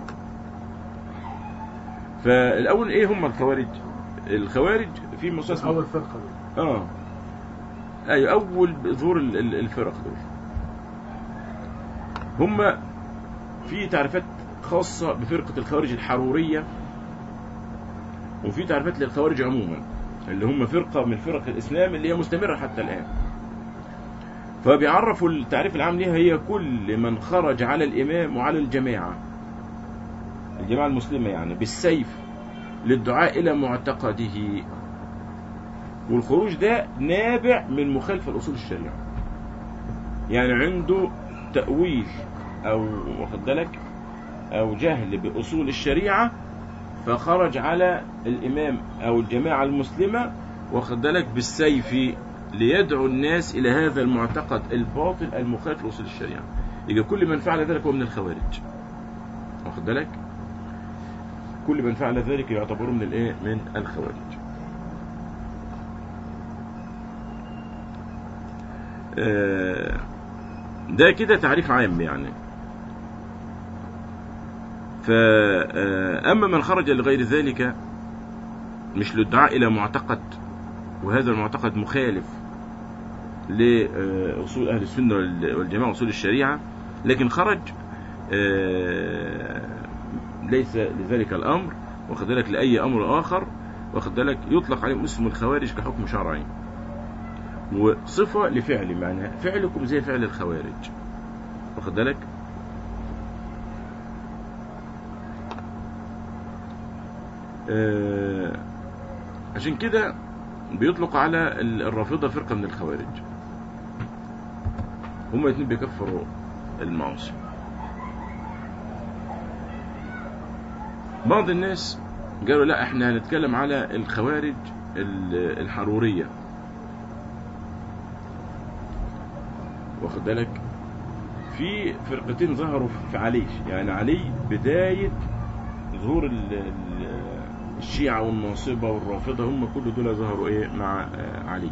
فالأول إيه هم الخوارج الخوارج في مسلسل أول فرقة دي اه ايوه اول ظهور ال- ال- الفرق دول هم في تعريفات خاصة بفرقة الخوارج الحرورية وفي تعريفات للخوارج عموما اللي هم فرقة من فرق الإسلام اللي هي مستمرة حتى الآن فبيعرفوا التعريف العام ليها هي كل من خرج على الإمام وعلى الجماعة الجماعة المسلمة يعني بالسيف للدعاء إلى معتقده والخروج ده نابع من مخالفة لأصول الشريعة يعني عنده تأويل أو واخد بالك أو جهل بأصول الشريعة فخرج على الإمام أو الجماعة المسلمة واخد بالك بالسيف ليدعو الناس إلى هذا المعتقد الباطل المخالف لأصول الشريعة يبقى كل من فعل ذلك هو من الخوارج واخد بالك كل من فعل ذلك يعتبر من الايه من الخوارج آه، ده كده تعريف عام يعني فأما من خرج لغير ذلك مش للدعاء إلى معتقد وهذا المعتقد مخالف لأصول أهل السنة والجماعة أصول الشريعة لكن خرج آه، ليس لذلك الأمر واخد بالك لأي أمر آخر واخد بالك يطلق عليه اسم الخوارج كحكم شرعي وصفة لفعل معنى فعلكم زي فعل الخوارج واخد بالك آه، عشان كده بيطلق على الرافضة فرقة من الخوارج هما الاثنين بيكفروا المعاصي بعض الناس قالوا لا احنا هنتكلم على الخوارج ال- الحرورية واخد بالك في فرقتين ظهروا في علي يعني علي بداية ظهور ال- ال- الشيعة والناصبة والرافضة هم كل دول ظهروا ايه مع آه، علي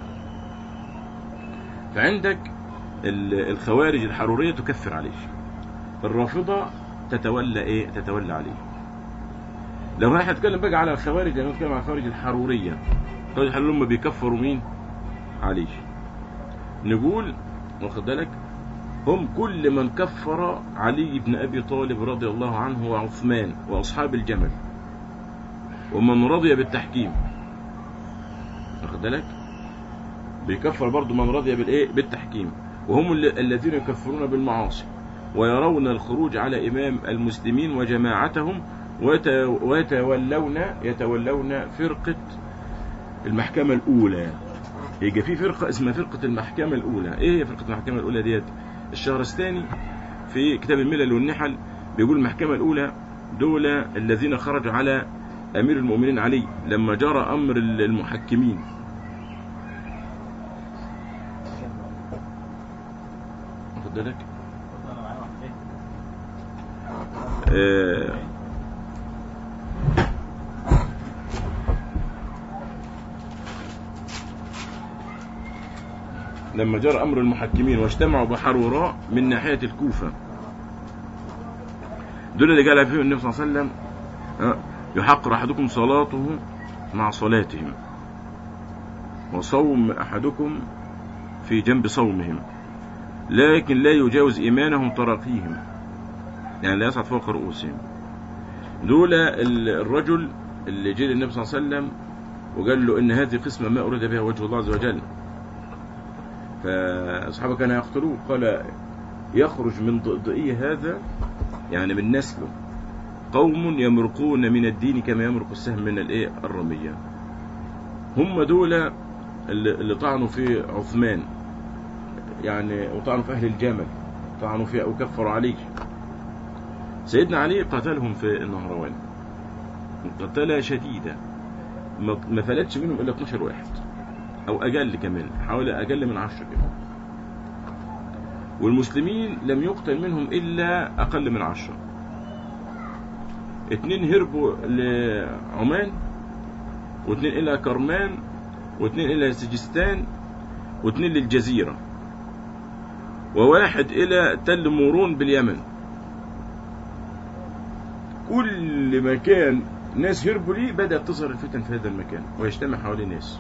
فعندك ال- الخوارج الحرورية تكفر علي الرافضة تتولى ايه تتولى عليه لو احنا هنتكلم بقى على الخوارج لو هنتكلم على الخوارج الحرورية الخوارج الحرورية هم بيكفروا مين علي نقول واخد بالك هم كل من كفر علي بن ابي طالب رضي الله عنه وعثمان واصحاب الجمل ومن رضي بالتحكيم واخد بالك بيكفر برضو من رضي بالايه بالتحكيم وهم ال- الذين يكفرون بالمعاصي ويرون الخروج على امام المسلمين وجماعتهم ويت- ويتولون يتولون فرقة المحكمة الأولى يبقى في فرقة اسمها فرقة المحكمة الأولى إيه هي فرقة المحكمة الأولى ديت الشهرستاني في كتاب الملل والنحل بيقول المحكمة الأولى دول الذين خرجوا على أمير المؤمنين علي لما جرى أمر المحكمين واخد بالك آه، لما جرى أمر المحكمين واجتمعوا بحروراء من ناحية الكوفة دول اللي قال فيهم النبي صلى الله عليه وسلم آه، يحقر أحدكم صلاته مع صلاتهم وصوم أحدكم في جنب صومهم لكن لا يجاوز إيمانهم تراقيهم يعني لا يصعد فوق رؤوسهم دول ال- الرجل اللي جه للنبي صلى الله عليه وسلم وقال له إن هذه قسمة ما أريد بها وجه الله عز وجل فأصحابه كانوا يقتلوه قال يخرج من ضئضئي هذا يعني من نسله قوم يمرقون من الدين كما يمرق السهم من الايه الرمية هم دول اللي اللي طعنوا في عثمان يعني وطعنوا في أهل الجمل طعنوا في أو كفروا عليه سيدنا علي قتلهم في النهروان قتلة شديدة ما ما فلتش منهم إلا 12 واحد أو أقل كمان حوالي أقل من 10 كمان والمسلمين لم يقتل منهم إلا أقل من 10 اتنين هربوا لعمان واتنين إلى كرمان واتنين إلى سجستان واتنين للجزيرة وواحد إلى تل مورون باليمن كل مكان ناس هربوا ليه بدأت تظهر الفتن في هذا المكان ويجتمع حواليه ناس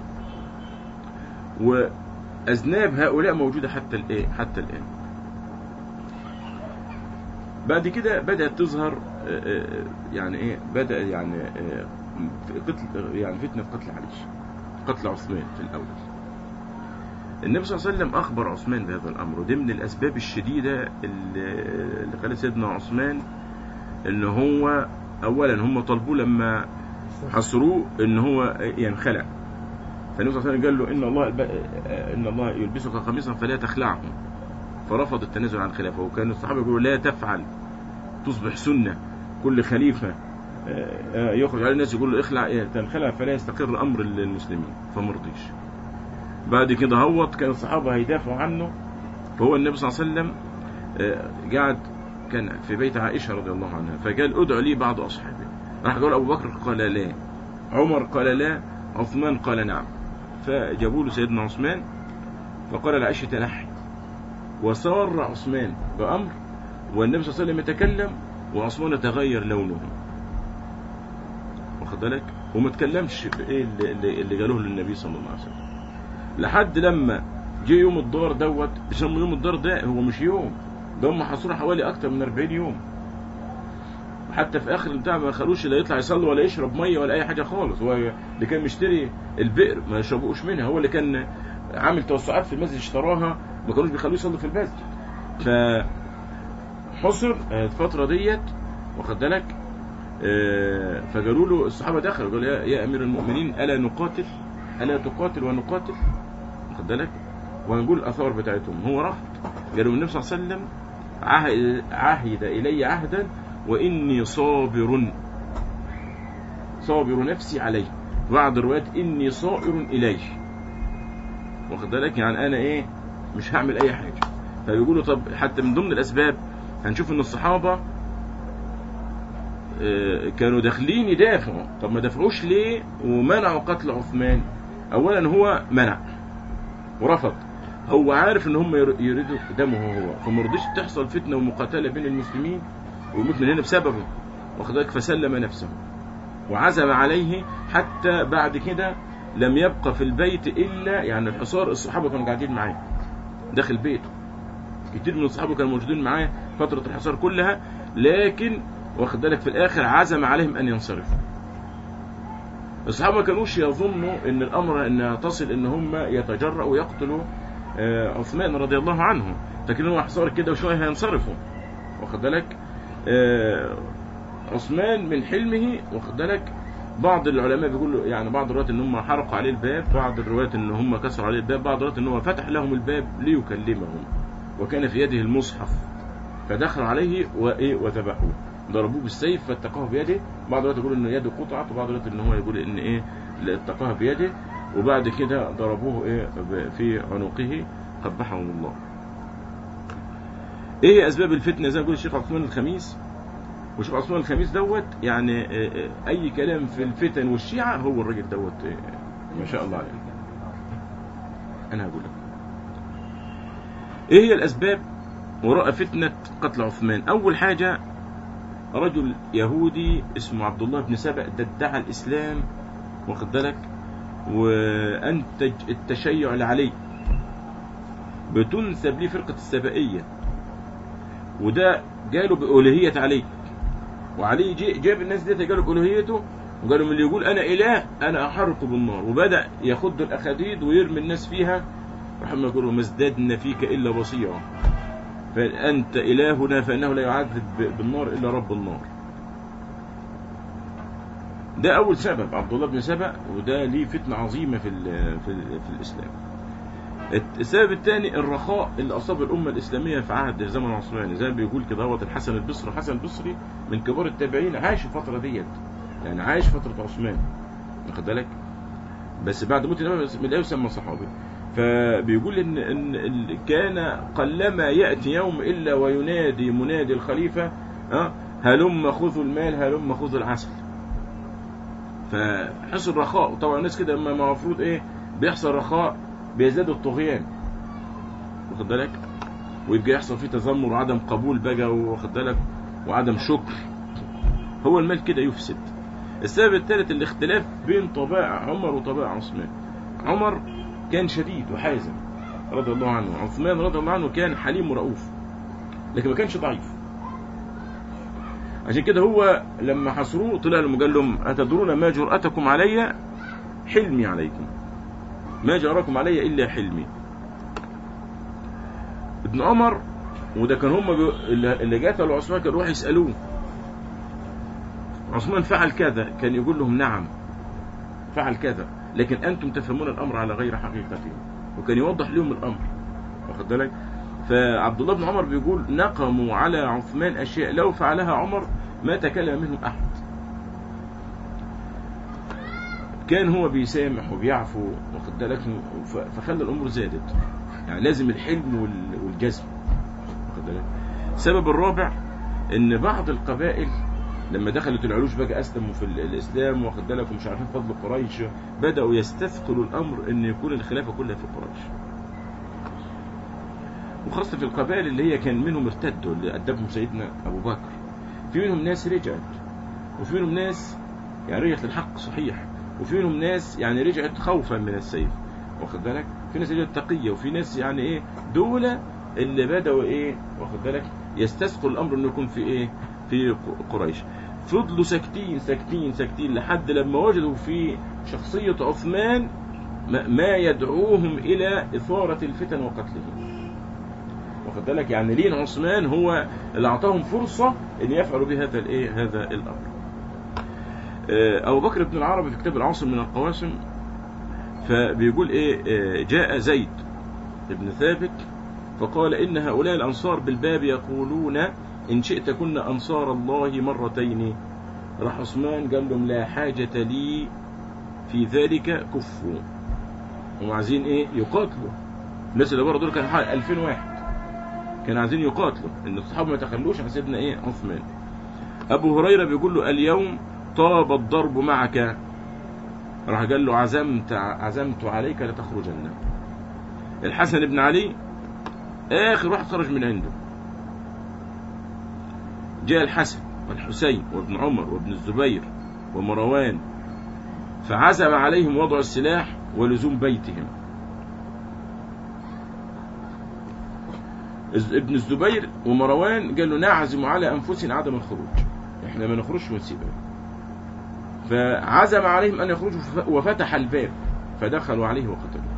وأذناب هؤلاء موجودة حتى الآن حتى الآن بعد كده بدأت تظهر آه، يعني ايه بدا يعني آه، في قتل يعني فتنه قتل علي قتل عثمان في الاول النبي صلى الله عليه وسلم اخبر عثمان بهذا الامر ودي من الاسباب الشديده اللي اللي خلت سيدنا عثمان ان هو اولا هم طلبوه لما حصروه ان هو ينخلع فالنبي صلى الله عليه وسلم قال له ان الله ان الله يلبسك قميصا فلا تخلعه فرفض التنازل عن الخلافه وكان الصحابه يقولوا لا تفعل تصبح سنه كل خليفه آه، آه، يخرج عليه الناس يقول له اخلع إيه، تنخلع فلا يستقر امر المسلمين فمرضيش بعد كده هوت كان الصحابه هيدافعوا عنه فهو النبي صلى الله عليه وسلم آه، قاعد كان في بيت عائشه رضي الله عنها فقال ادعو لي بعض اصحابي راح قال ابو بكر قال لا عمر قال لا عثمان قال نعم فجابوا له سيدنا عثمان فقال لعائشه تنحي وصار عثمان بامر والنبي صلى الله عليه وسلم يتكلم وعثمان تغير لونه واخد بالك وما تكلمش بايه اللي, اللي, اللي قالوه للنبي صلى الله عليه وسلم لحد لما جه يوم الدار دوت بيسموا يوم الدار ده هو مش يوم ده هم حصروه حوالي اكتر من 40 يوم حتى في اخر البتاع ما خلوش لا يطلع يصلي ولا يشرب ميه ولا اي حاجه خالص هو اللي كان مشتري البئر ما يشربوش منها هو اللي كان عامل توسعات في المسجد اشتراها ما كانوش بيخلوه يصلي في المسجد ف حصر آه، الفتره ديت واخد بالك آه، فقالوا له الصحابه دخلوا قالوا يا, يا امير المؤمنين الا نقاتل الا تقاتل ونقاتل واخد بالك وهنقول الاثار بتاعتهم هو رفض قالوا النبي صلى الله عليه وسلم عهد, عهد الي عهدا واني صابر صابر نفسي عليه بعض الروايات اني صائر اليه واخد بالك يعني انا ايه مش هعمل اي حاجه فبيقولوا طب حتى من ضمن الاسباب هنشوف ان الصحابه آه، كانوا داخلين يدافعوا طب ما دافعوش ليه ومنعوا قتل عثمان اولا هو منع ورفض هو عارف ان هم ير- يريدوا دمه هو فما رضيش تحصل فتنه ومقاتله بين المسلمين ويموت من هنا بسببه واخد بالك فسلم نفسه وعزم عليه حتى بعد كده لم يبقى في البيت الا يعني الحصار الصحابه كانوا قاعدين معاه داخل بيته كتير من الصحابه كانوا موجودين معاه فتره الحصار كلها لكن واخد بالك في الاخر عزم عليهم ان ينصرفوا الصحابه ما كانوش يظنوا ان الامر ان تصل ان هم يتجرأوا ويقتلوا آه، عثمان رضي الله عنه لكن هو حصار كده وشويه هينصرفوا واخد بالك آه، عثمان من حلمه واخد بالك بعض العلماء بيقولوا يعني بعض الروايات ان هم حرقوا عليه الباب بعض الروايات ان هم كسروا عليه الباب بعض الروايات ان هو فتح لهم الباب ليكلمهم وكان في يده المصحف فدخلوا عليه وايه وذبحوه ضربوه بالسيف فاتقاه بيده بعض الروايات يقول ان يده قطعت وبعض الروايات ان هو يقول ان ايه لا اتقاه بيده وبعد كده ضربوه ايه ب- في عنقه قبحه الله ايه اسباب الفتنه زي ما بيقول الشيخ عثمان الخميس والشيخ عثمان الخميس دوت يعني آه، آه، اي كلام في الفتن والشيعه هو الراجل دوت آه، ما شاء الله عليه انا هقول لك ايه هي الاسباب وراء فتنه قتل عثمان اول حاجه رجل يهودي اسمه عبد الله بن سبأ ده ادعى الاسلام واخد بالك وانتج التشيع لعلي بتنسب ليه فرقه السبائيه وده جاله بألوهية علي وعلي جي- جاب الناس دي قالوا بألوهيته وقالوا من اللي يقول أنا إله أنا أحرقه بالنار وبدأ يخد الأخاديد ويرمي الناس فيها رحمه يقولوا ما ازددنا فيك إلا بصيرا فأنت إلهنا فإنه لا يعذب ب- بالنار إلا رب النار ده أول سبب عبد الله بن سبأ وده ليه فتنة عظيمة في ال- في, ال- في الإسلام السبب الثاني الرخاء اللي اصاب الامه الاسلاميه في عهد الزمن العثماني زي ما بيقول كده هو الحسن البصري الحسن البصري من كبار التابعين عاش الفتره ديت يعني عاش فتره عثمان واخد بالك بس بعد موت النبي من الاول سمى صحابي فبيقول ان ان ال- كان قلما ياتي يوم الا وينادي منادي الخليفه ها هلم خذوا المال هلم خذوا العسل فحصل رخاء وطبعا الناس كده لما المفروض ايه بيحصل رخاء بيزداد الطغيان واخد بالك ويبقى يحصل فيه تذمر وعدم قبول بقى واخد بالك وعدم شكر هو المال كده يفسد السبب الثالث الاختلاف بين طبائع عمر وطبائع عثمان عمر كان شديد وحازم رضي الله عنه عثمان رضي الله عنه كان حليم ورؤوف لكن ما كانش ضعيف عشان كده هو لما حصروه طلع لهم قال لهم أتدرون ما جرأتكم علي حلمي عليكم ما جراكم علي إلا حلمي ابن عمر وده كان هم بي... اللي اللي قتلوا عثمان كانوا يروحوا يسألوه عثمان فعل كذا كان يقول لهم نعم فعل كذا لكن أنتم تفهمون الأمر على غير حقيقته وكان يوضح لهم الأمر واخد بالك فعبد الله بن عمر بيقول نقموا على عثمان أشياء لو فعلها عمر ما تكلم منهم أحد كان هو بيسامح وبيعفو واخد بالك ف- فخلى الأمور زادت يعني لازم الحلم وال- والجزم واخد بالك السبب الرابع ان بعض القبائل لما دخلت العلوش بقى اسلموا في ال- الاسلام واخد بالك ومش عارفين فضل قريش بداوا يستثقلوا الامر ان يكون الخلافه كلها في قريش وخاصه في القبائل اللي هي كان منهم ارتدوا اللي ادبهم سيدنا ابو بكر في منهم ناس رجعت وفي منهم ناس يعني رجعت للحق صحيح وفي منهم ناس يعني رجعت خوفا من السيف واخد بالك في ناس رجعت تقيه وفي ناس يعني ايه دول اللي بدأوا ايه واخد بالك يستسقوا الامر انه يكون في ايه في ق- قريش فضلوا ساكتين ساكتين ساكتين لحد لما وجدوا في شخصية عثمان ما- ما يدعوهم إلى إثارة الفتن وقتله واخد بالك يعني لين عثمان هو اللي أعطاهم فرصة أن يفعلوا بهذا الإيه هذا الأمر آه، أبو بكر بن العربي في كتاب العاصم من القواسم فبيقول إيه آه، جاء زيد بن ثابت فقال إن هؤلاء الأنصار بالباب يقولون إن شئت كنا أنصار الله مرتين راح عثمان قال لهم لا حاجة لي في ذلك كفوا هم عايزين إيه يقاتلوا الناس اللي بره دول كانوا حوالي 2000 واحد كانوا عايزين يقاتلوا إن الصحابة ما يتخلوش عن سيدنا إيه عثمان أبو هريرة بيقول له اليوم طاب الضرب معك راح قال له عزمت عزمت عليك لتخرجن الحسن بن علي آخر واحد خرج من عنده جاء الحسن والحسين وابن عمر وابن الزبير ومروان فعزم عليهم وضع السلاح ولزوم بيتهم الز- ابن الزبير ومروان قالوا نعزم على أنفسنا عدم الخروج احنا ما نخرجش ونسيبها فعزم عليهم أن يخرجوا ف- وفتح الباب فدخلوا عليه وقتلوه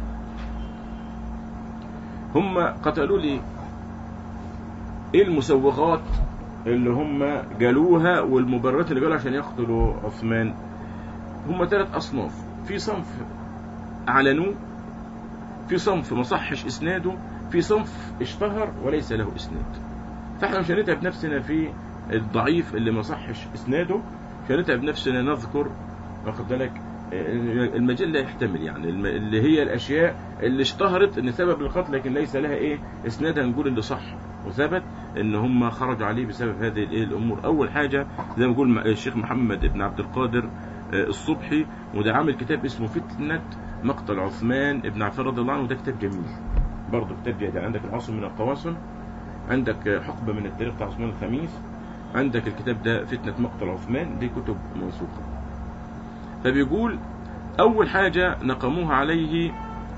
هم قتلوا لي ايه المسوغات اللي هم قالوها والمبررات اللي قالوا عشان يقتلوا عثمان هم ثلاث اصناف في صنف اعلنوه في صنف ما صحش اسناده في صنف اشتهر وليس له اسناد فاحنا مش هنتعب نفسنا في الضعيف اللي ما صحش اسناده مش هنتعب نفسنا نذكر واخد بالك المجال لا يحتمل يعني الم- اللي هي الاشياء اللي اشتهرت ان سبب القتل لكن ليس لها ايه اسنادها نقول اللي صح وثبت ان هم خرجوا عليه بسبب هذه الايه الامور اول حاجه زي ما بيقول الشيخ محمد بن عبد القادر آه، الصبحي وده عامل كتاب اسمه فتنه مقتل عثمان بن عفان رضي الله عنه وده كتاب جميل برضه كتاب جيد يعني عندك العاصم من القواسم عندك آه، حقبه من التاريخ بتاع عثمان الخميس عندك الكتاب ده فتنه مقتل عثمان دي كتب موثوقه فبيقول أول حاجة نقموها عليه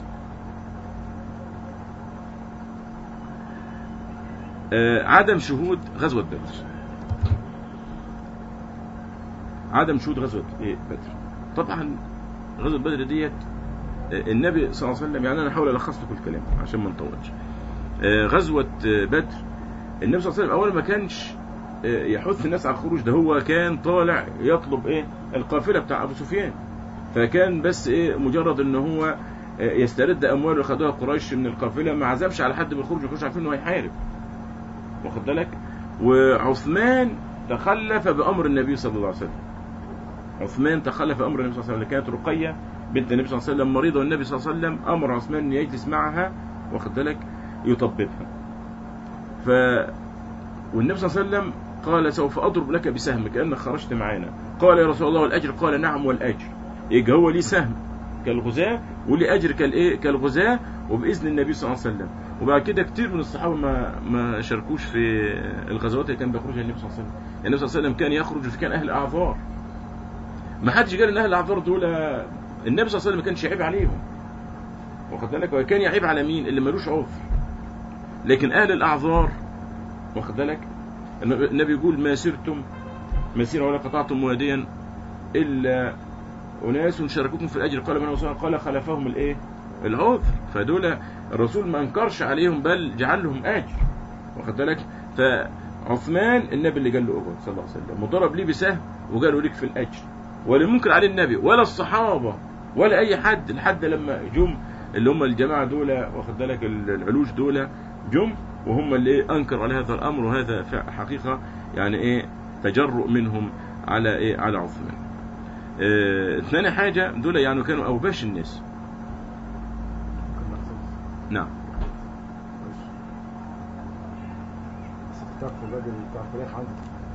آه، عدم شهود غزوة بدر عدم شهود غزوة إيه بدر طبعا غزوة بدر ديت آه، النبي صلى الله عليه وسلم يعني أنا أحاول ألخص لكم الكلام عشان ما نطولش آه، غزوة آه، بدر النبي صلى الله عليه وسلم أولا ما كانش آه، يحث الناس على الخروج ده هو كان طالع يطلب إيه القافلة بتاع أبو سفيان فكان بس ايه مجرد ان هو آه، يسترد اموال اللي خدوها قريش من القافله ما عزمش على حد بالخروج ما كانوش عارفين انه هيحارب واخد بالك وعثمان تخلف بامر النبي صلى الله عليه وسلم عثمان تخلف بامر النبي صلى الله عليه وسلم كانت رقيه بنت النبي صلى الله عليه وسلم مريضه والنبي صلى الله عليه وسلم امر عثمان ان يجلس معها واخد بالك يطببها ف والنبي صلى الله عليه وسلم قال سوف اضرب لك بسهم كانك خرجت معانا قال يا رسول الله والاجر قال نعم والاجر يبقى هو ليه سهم كالغزاة وليه أجر كالإيه كالغزاة وبإذن النبي صلى الله عليه وسلم وبعد كده كتير من الصحابة ما ما شاركوش في الغزوات اللي كان بيخرجها النبي صلى الله عليه وسلم النبي صلى الله عليه وسلم كان يخرج وفي كان أهل أعذار ما حدش قال إن أهل الأعذار دول النبي صلى الله عليه وسلم ما كانش يعيب عليهم واخد بالك هو كان يعيب على مين اللي ملوش عذر لكن أهل الأعذار واخد بالك النبي يقول ما سرتم مسيرا ولا قطعتم واديا الا اناس شاركوكم في الاجر قال من وصل قال خلفهم الايه العذر فدول الرسول ما انكرش عليهم بل جعل لهم اجر واخد بالك فعثمان النبي اللي قال له اقعد صلى الله عليه وسلم وضرب ليه بسهم وقالوا لك في الاجر ولا منكر عليه النبي ولا الصحابه ولا اي حد لحد لما جم اللي هم الجماعه دول واخد بالك العلوج دول جم وهم اللي إيه انكر على هذا الامر وهذا فع- حقيقه يعني ايه تجرؤ منهم على ايه على عثمان. آه ثاني حاجه دول يعني كانوا اوباش الناس ممكن نحصل نعم ماشي بس كتاب في الراجل بتاع الفراخ عندي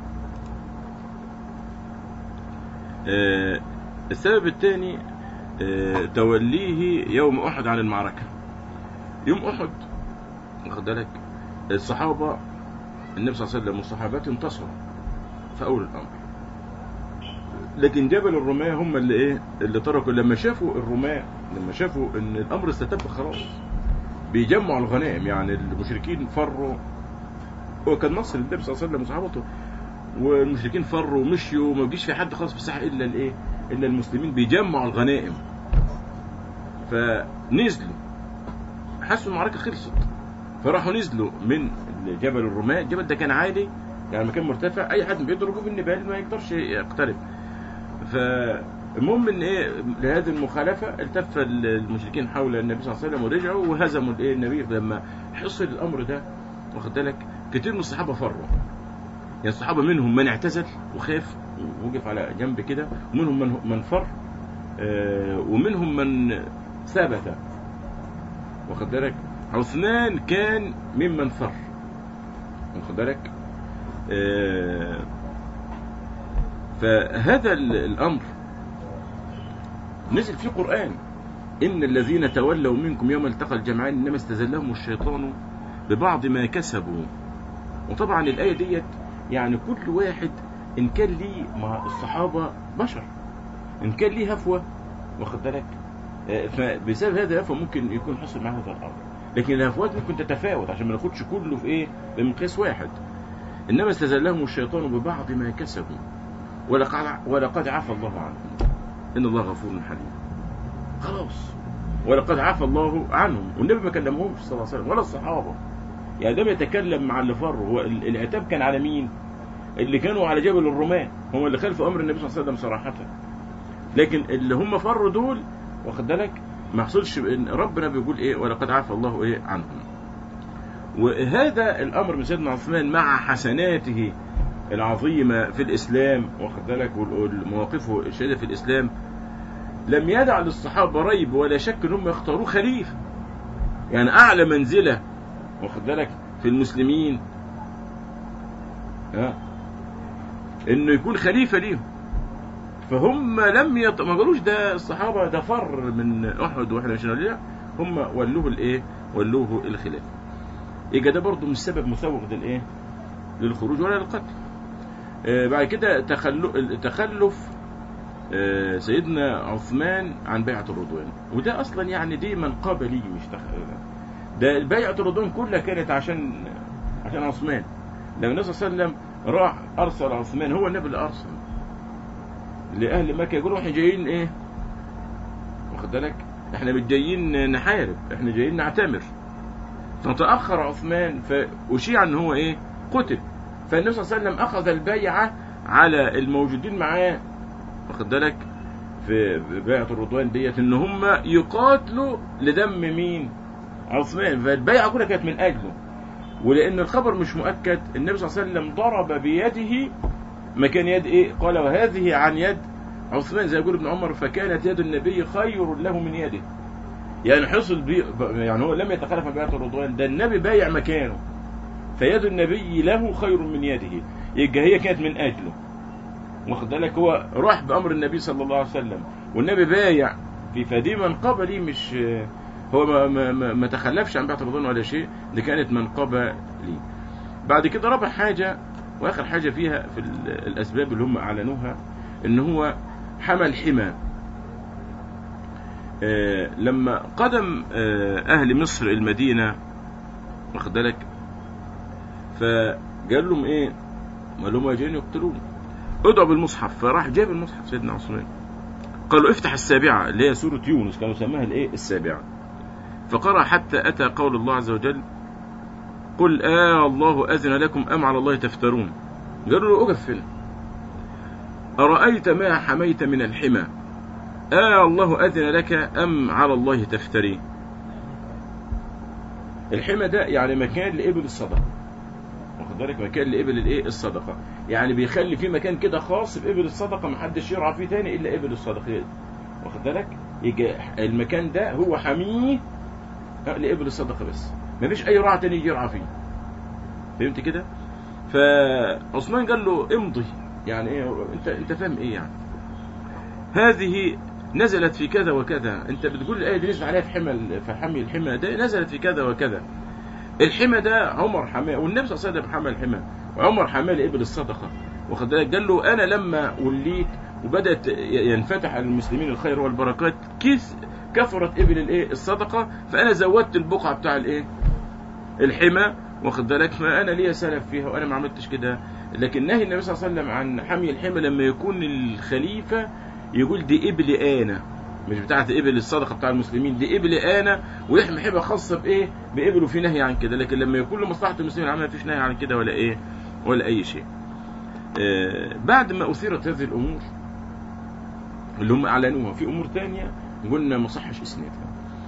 آه السبب الثاني آه توليه يوم احد عن المعركه. يوم احد واخد بالك الصحابه النبي صلى الله عليه وسلم والصحابات انتصروا في اول الامر. لكن جبل الرماة هم اللي ايه اللي تركوا لما شافوا الرماة لما شافوا ان الامر استتب خلاص بيجمعوا الغنائم يعني المشركين فروا هو كان نصر النبي صلى الله عليه وسلم وصحابته والمشركين فروا ومشيوا وما بيجيش في حد خالص في الساحه الا الايه الا المسلمين بيجمعوا الغنائم فنزلوا حسوا المعركه خلصت فراحوا نزلوا من جبل الرماة الجبل ده كان عالي يعني مكان مرتفع اي حد بيضربه بالنبال ما يقدرش يقترب فالمهم ان ايه لهذه المخالفه التف المشركين حول النبي صلى الله عليه وسلم ورجعوا وهزموا الايه النبي لما حصل الامر ده واخد بالك كتير من الصحابه فروا يعني الصحابه منهم من اعتزل وخاف ووقف على جنب كده ومنهم من من فر آه، ومنهم من ثبت واخد بالك عثمان كان ممن فر واخد بالك آه، فهذا ال- الامر نزل فيه قران ان الذين تولوا منكم يوم التقى الجمعان انما استزلهم الشيطان ببعض ما كسبوا وطبعا الايه ديت يعني كل واحد ان كان ليه مع الصحابه بشر ان كان ليه هفوه واخد بالك آه، فبسبب هذا الهفوه ممكن يكون حصل معاه هذا الامر لكن الهفوات ممكن تتفاوت عشان ما ناخدش كله في ايه بمقياس واحد انما استزلهم الشيطان ببعض ما كسبوا ولقد ولقد عفى الله عنهم ان الله غفور حليم خلاص ولقد عفى الله عنهم والنبي ما كلمهمش صلى الله عليه وسلم ولا الصحابه يعني ده بيتكلم مع اللي فروا هو ال- العتاب كان على مين اللي كانوا على جبل الرماة هم اللي خالفوا امر النبي صلى الله عليه وسلم صراحه لكن اللي هم فروا دول واخد بالك ما حصلش ان ربنا بيقول ايه ولقد عفى الله ايه عنهم وهذا الامر من سيدنا عثمان مع حسناته العظيمه في الاسلام واخد بالك ومواقفه الشديده في الاسلام لم يدع للصحابه ريب ولا شك انهم يختاروه خليفه يعني اعلى منزله واخد بالك في المسلمين ها انه يكون خليفه ليهم فهم لم يط... ما قالوش ده الصحابه ده فر من احد واحنا مش لا هم ولوه الايه ولوه الخلافه يبقى ده برضه مش سبب مسوغ للايه للخروج ولا للقتل آه بعد كده تخلف تخلف آه سيدنا عثمان عن بيعه الرضوان وده اصلا يعني دي منقبه ليه مش تخ... ده بيعه الرضوان كلها كانت عشان عشان عثمان لما النبي صلى الله عليه وسلم راح ارسل عثمان هو النبي اللي ارسل لاهل مكه يقولوا احنا جايين ايه واخد بالك احنا مش جايين نحارب احنا جايين نعتمر فتاخر عثمان فاشيع ان هو ايه قتل فالنبي صلى الله عليه وسلم اخذ البيعه على الموجودين معاه واخد بالك في بيعه الرضوان ديت ان هم يقاتلوا لدم مين عثمان فالبيعه كلها كانت من اجله ولان الخبر مش مؤكد النبي صلى الله عليه وسلم ضرب بيده مكان يد ايه قال وهذه عن يد عثمان زي يقول ابن عمر فكانت يد النبي خير له من يده يعني حصل بي يعني هو لم يتخلف عن بيعه الرضوان ده النبي بايع مكانه فيد النبي له خير من يده يبقى هي كانت من اجله واخد بالك هو راح بامر النبي صلى الله عليه وسلم والنبي بايع في فدي منقبه ليه مش هو ما, ما, ما, ما تخلفش عن بيعه الرضوان ولا شيء دي كانت منقبه ليه بعد كده رابع حاجه واخر حاجه فيها في الاسباب اللي هم اعلنوها ان هو حمل حمى آه لما قدم آه اهل مصر المدينه واخد بالك فقال لهم ايه ما لهم جايين يقتلون ادعوا بالمصحف فراح جاب المصحف سيدنا عثمان قال له افتح السابعة اللي هي سورة يونس كانوا يسموها الايه السابعة فقرأ حتى أتى قول الله عز وجل قل آه الله أذن لكم أم على الله تفترون قالوا له أقف هنا أرأيت ما حميت من الحمى آه الله أذن لك أم على الله تفتري الحمى ده يعني مكان لإبل الصدقة واخد بالك مكان لإبل الإيه الصدقة يعني بيخلي في مكان كده خاص بإبل الصدقة محدش يرعى فيه تاني إلا إبل الصدقة واخد بالك يجي المكان ده هو حميه لإبل الصدقة بس مفيش أي راعي تاني يجي يرعى فيه فهمت كده فعثمان قال له امضي يعني ايه انت انت فاهم ايه يعني هذه نزلت في كذا وكذا انت بتقول الايه دي نزلت عليها في حمى في حمي الحمى ده نزلت في كذا وكذا الحمى ده عمر حماه والنبي صلى الله عليه وسلم حمى الحمى وعمر حماه لابل الصدقه واخد بالك قال له انا لما وليت وبدات ينفتح على المسلمين الخير والبركات كيس كثرت ابل الايه الصدقه فانا زودت البقعه بتاع الايه الحمى واخد بالك فانا ليا سلف فيها وانا ما عملتش كده لكن نهي النبي صلى الله عليه وسلم عن حمي الحمى لما يكون الخليفه يقول دي ابل انا مش بتاعت ابل الصدقه بتاع المسلمين دي ابل انا ويحمي حمى خاصه بايه بابل وفي نهي عن كده لكن لما يكون لمصلحه المسلمين العامه مفيش نهي عن كده ولا ايه ولا اي شيء آه بعد ما اثيرت هذه الامور اللي هم اعلنوها في امور تانية قلنا ما صحش اسنادها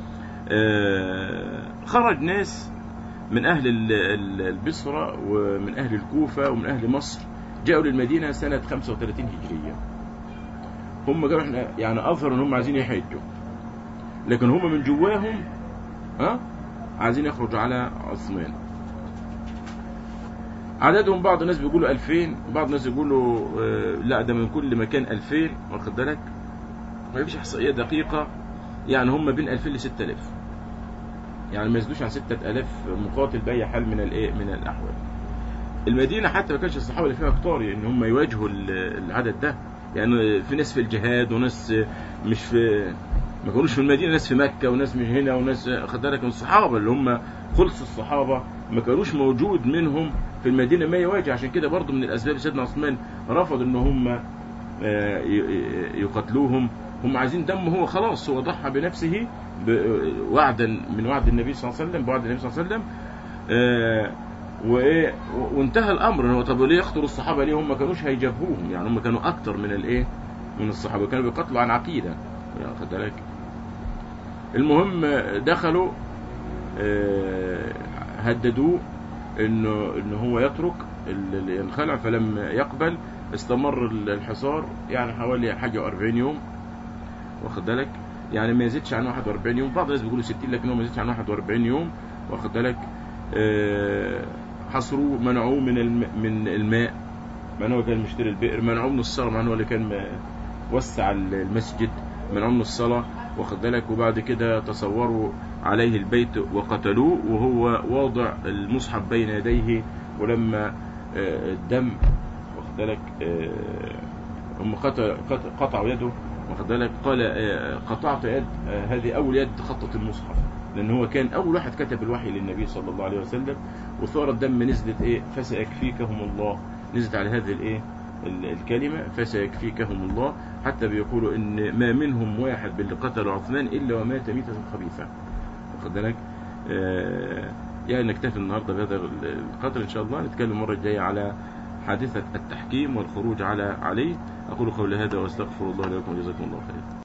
آه خرج ناس من أهل البصرة ومن أهل الكوفة ومن أهل مصر جاءوا للمدينة سنة 35 هجرية هم قالوا احنا يعني أظهروا ان هم عايزين يحجوا لكن هم من جواهم ها عايزين يخرجوا على عثمان عددهم بعض الناس بيقولوا 2000 بعض الناس يقولوا اه لا ده من كل مكان 2000 واخد بالك ما فيش احصائيه دقيقه يعني هم بين 2000 ل 6000 يعني ما يزيدوش عن 6000 مقاتل باي حال من الايه من الاحوال المدينه حتى ما كانش الصحابه اللي فيها كتار ان هم يواجهوا العدد ده يعني في ناس في الجهاد وناس مش في ما كانوش في المدينه ناس في مكه وناس مش هنا وناس خد بالك من الصحابه اللي هم خلص الصحابه ما كانوش موجود منهم في المدينه ما يواجه عشان كده برضه من الاسباب سيدنا عثمان رفض ان هم يقتلوهم هم عايزين دم هو خلاص هو ضحى بنفسه وعدا من وعد النبي صلى الله عليه وسلم بوعد النبي صلى الله عليه وسلم آه وايه وانتهى الامر هو طب ليه يقتلوا الصحابه ليه هم ما كانوش هيجابوهم يعني هم كانوا اكتر من الايه من الصحابه كانوا بيقتلوا عن عقيده يعني خد بالك المهم دخلوا آه هددوه انه ان هو يترك الخلع فلم يقبل استمر الحصار يعني حوالي حاجه 40 يوم واخد بالك يعني ما يزيدش عن 41 يوم بعض الناس بيقولوا 60 لكن هو ما يزيدش عن 41 يوم واخد بالك أه حصروه منعوه من الم... من الماء من هو كان مشتري البئر منعوه من الصلاه من هو اللي كان وسع المسجد منعوه من الصلاه واخد بالك وبعد كده تصوروا عليه البيت وقتلوه وهو واضع المصحف بين يديه ولما أه الدم واخد بالك أه هم قطع قطعوا يده واخد بالك قال قطعت يد هذه اول يد خطت المصحف لان هو كان اول واحد كتب الوحي للنبي صلى الله عليه وسلم وثار الدم نزلت ايه فسيكفيكهم الله نزلت على هذه الايه الكلمة فسيكفيكهم الله حتى بيقولوا ان ما منهم واحد باللي قتل عثمان الا ومات ميتة خبيثة واخد بالك آه يعني نكتفي النهارده بهذا القدر ان شاء الله نتكلم المره الجايه على حادثة التحكيم والخروج على عليه أقول قولي هذا وأستغفر الله لكم وجزاكم الله خيرا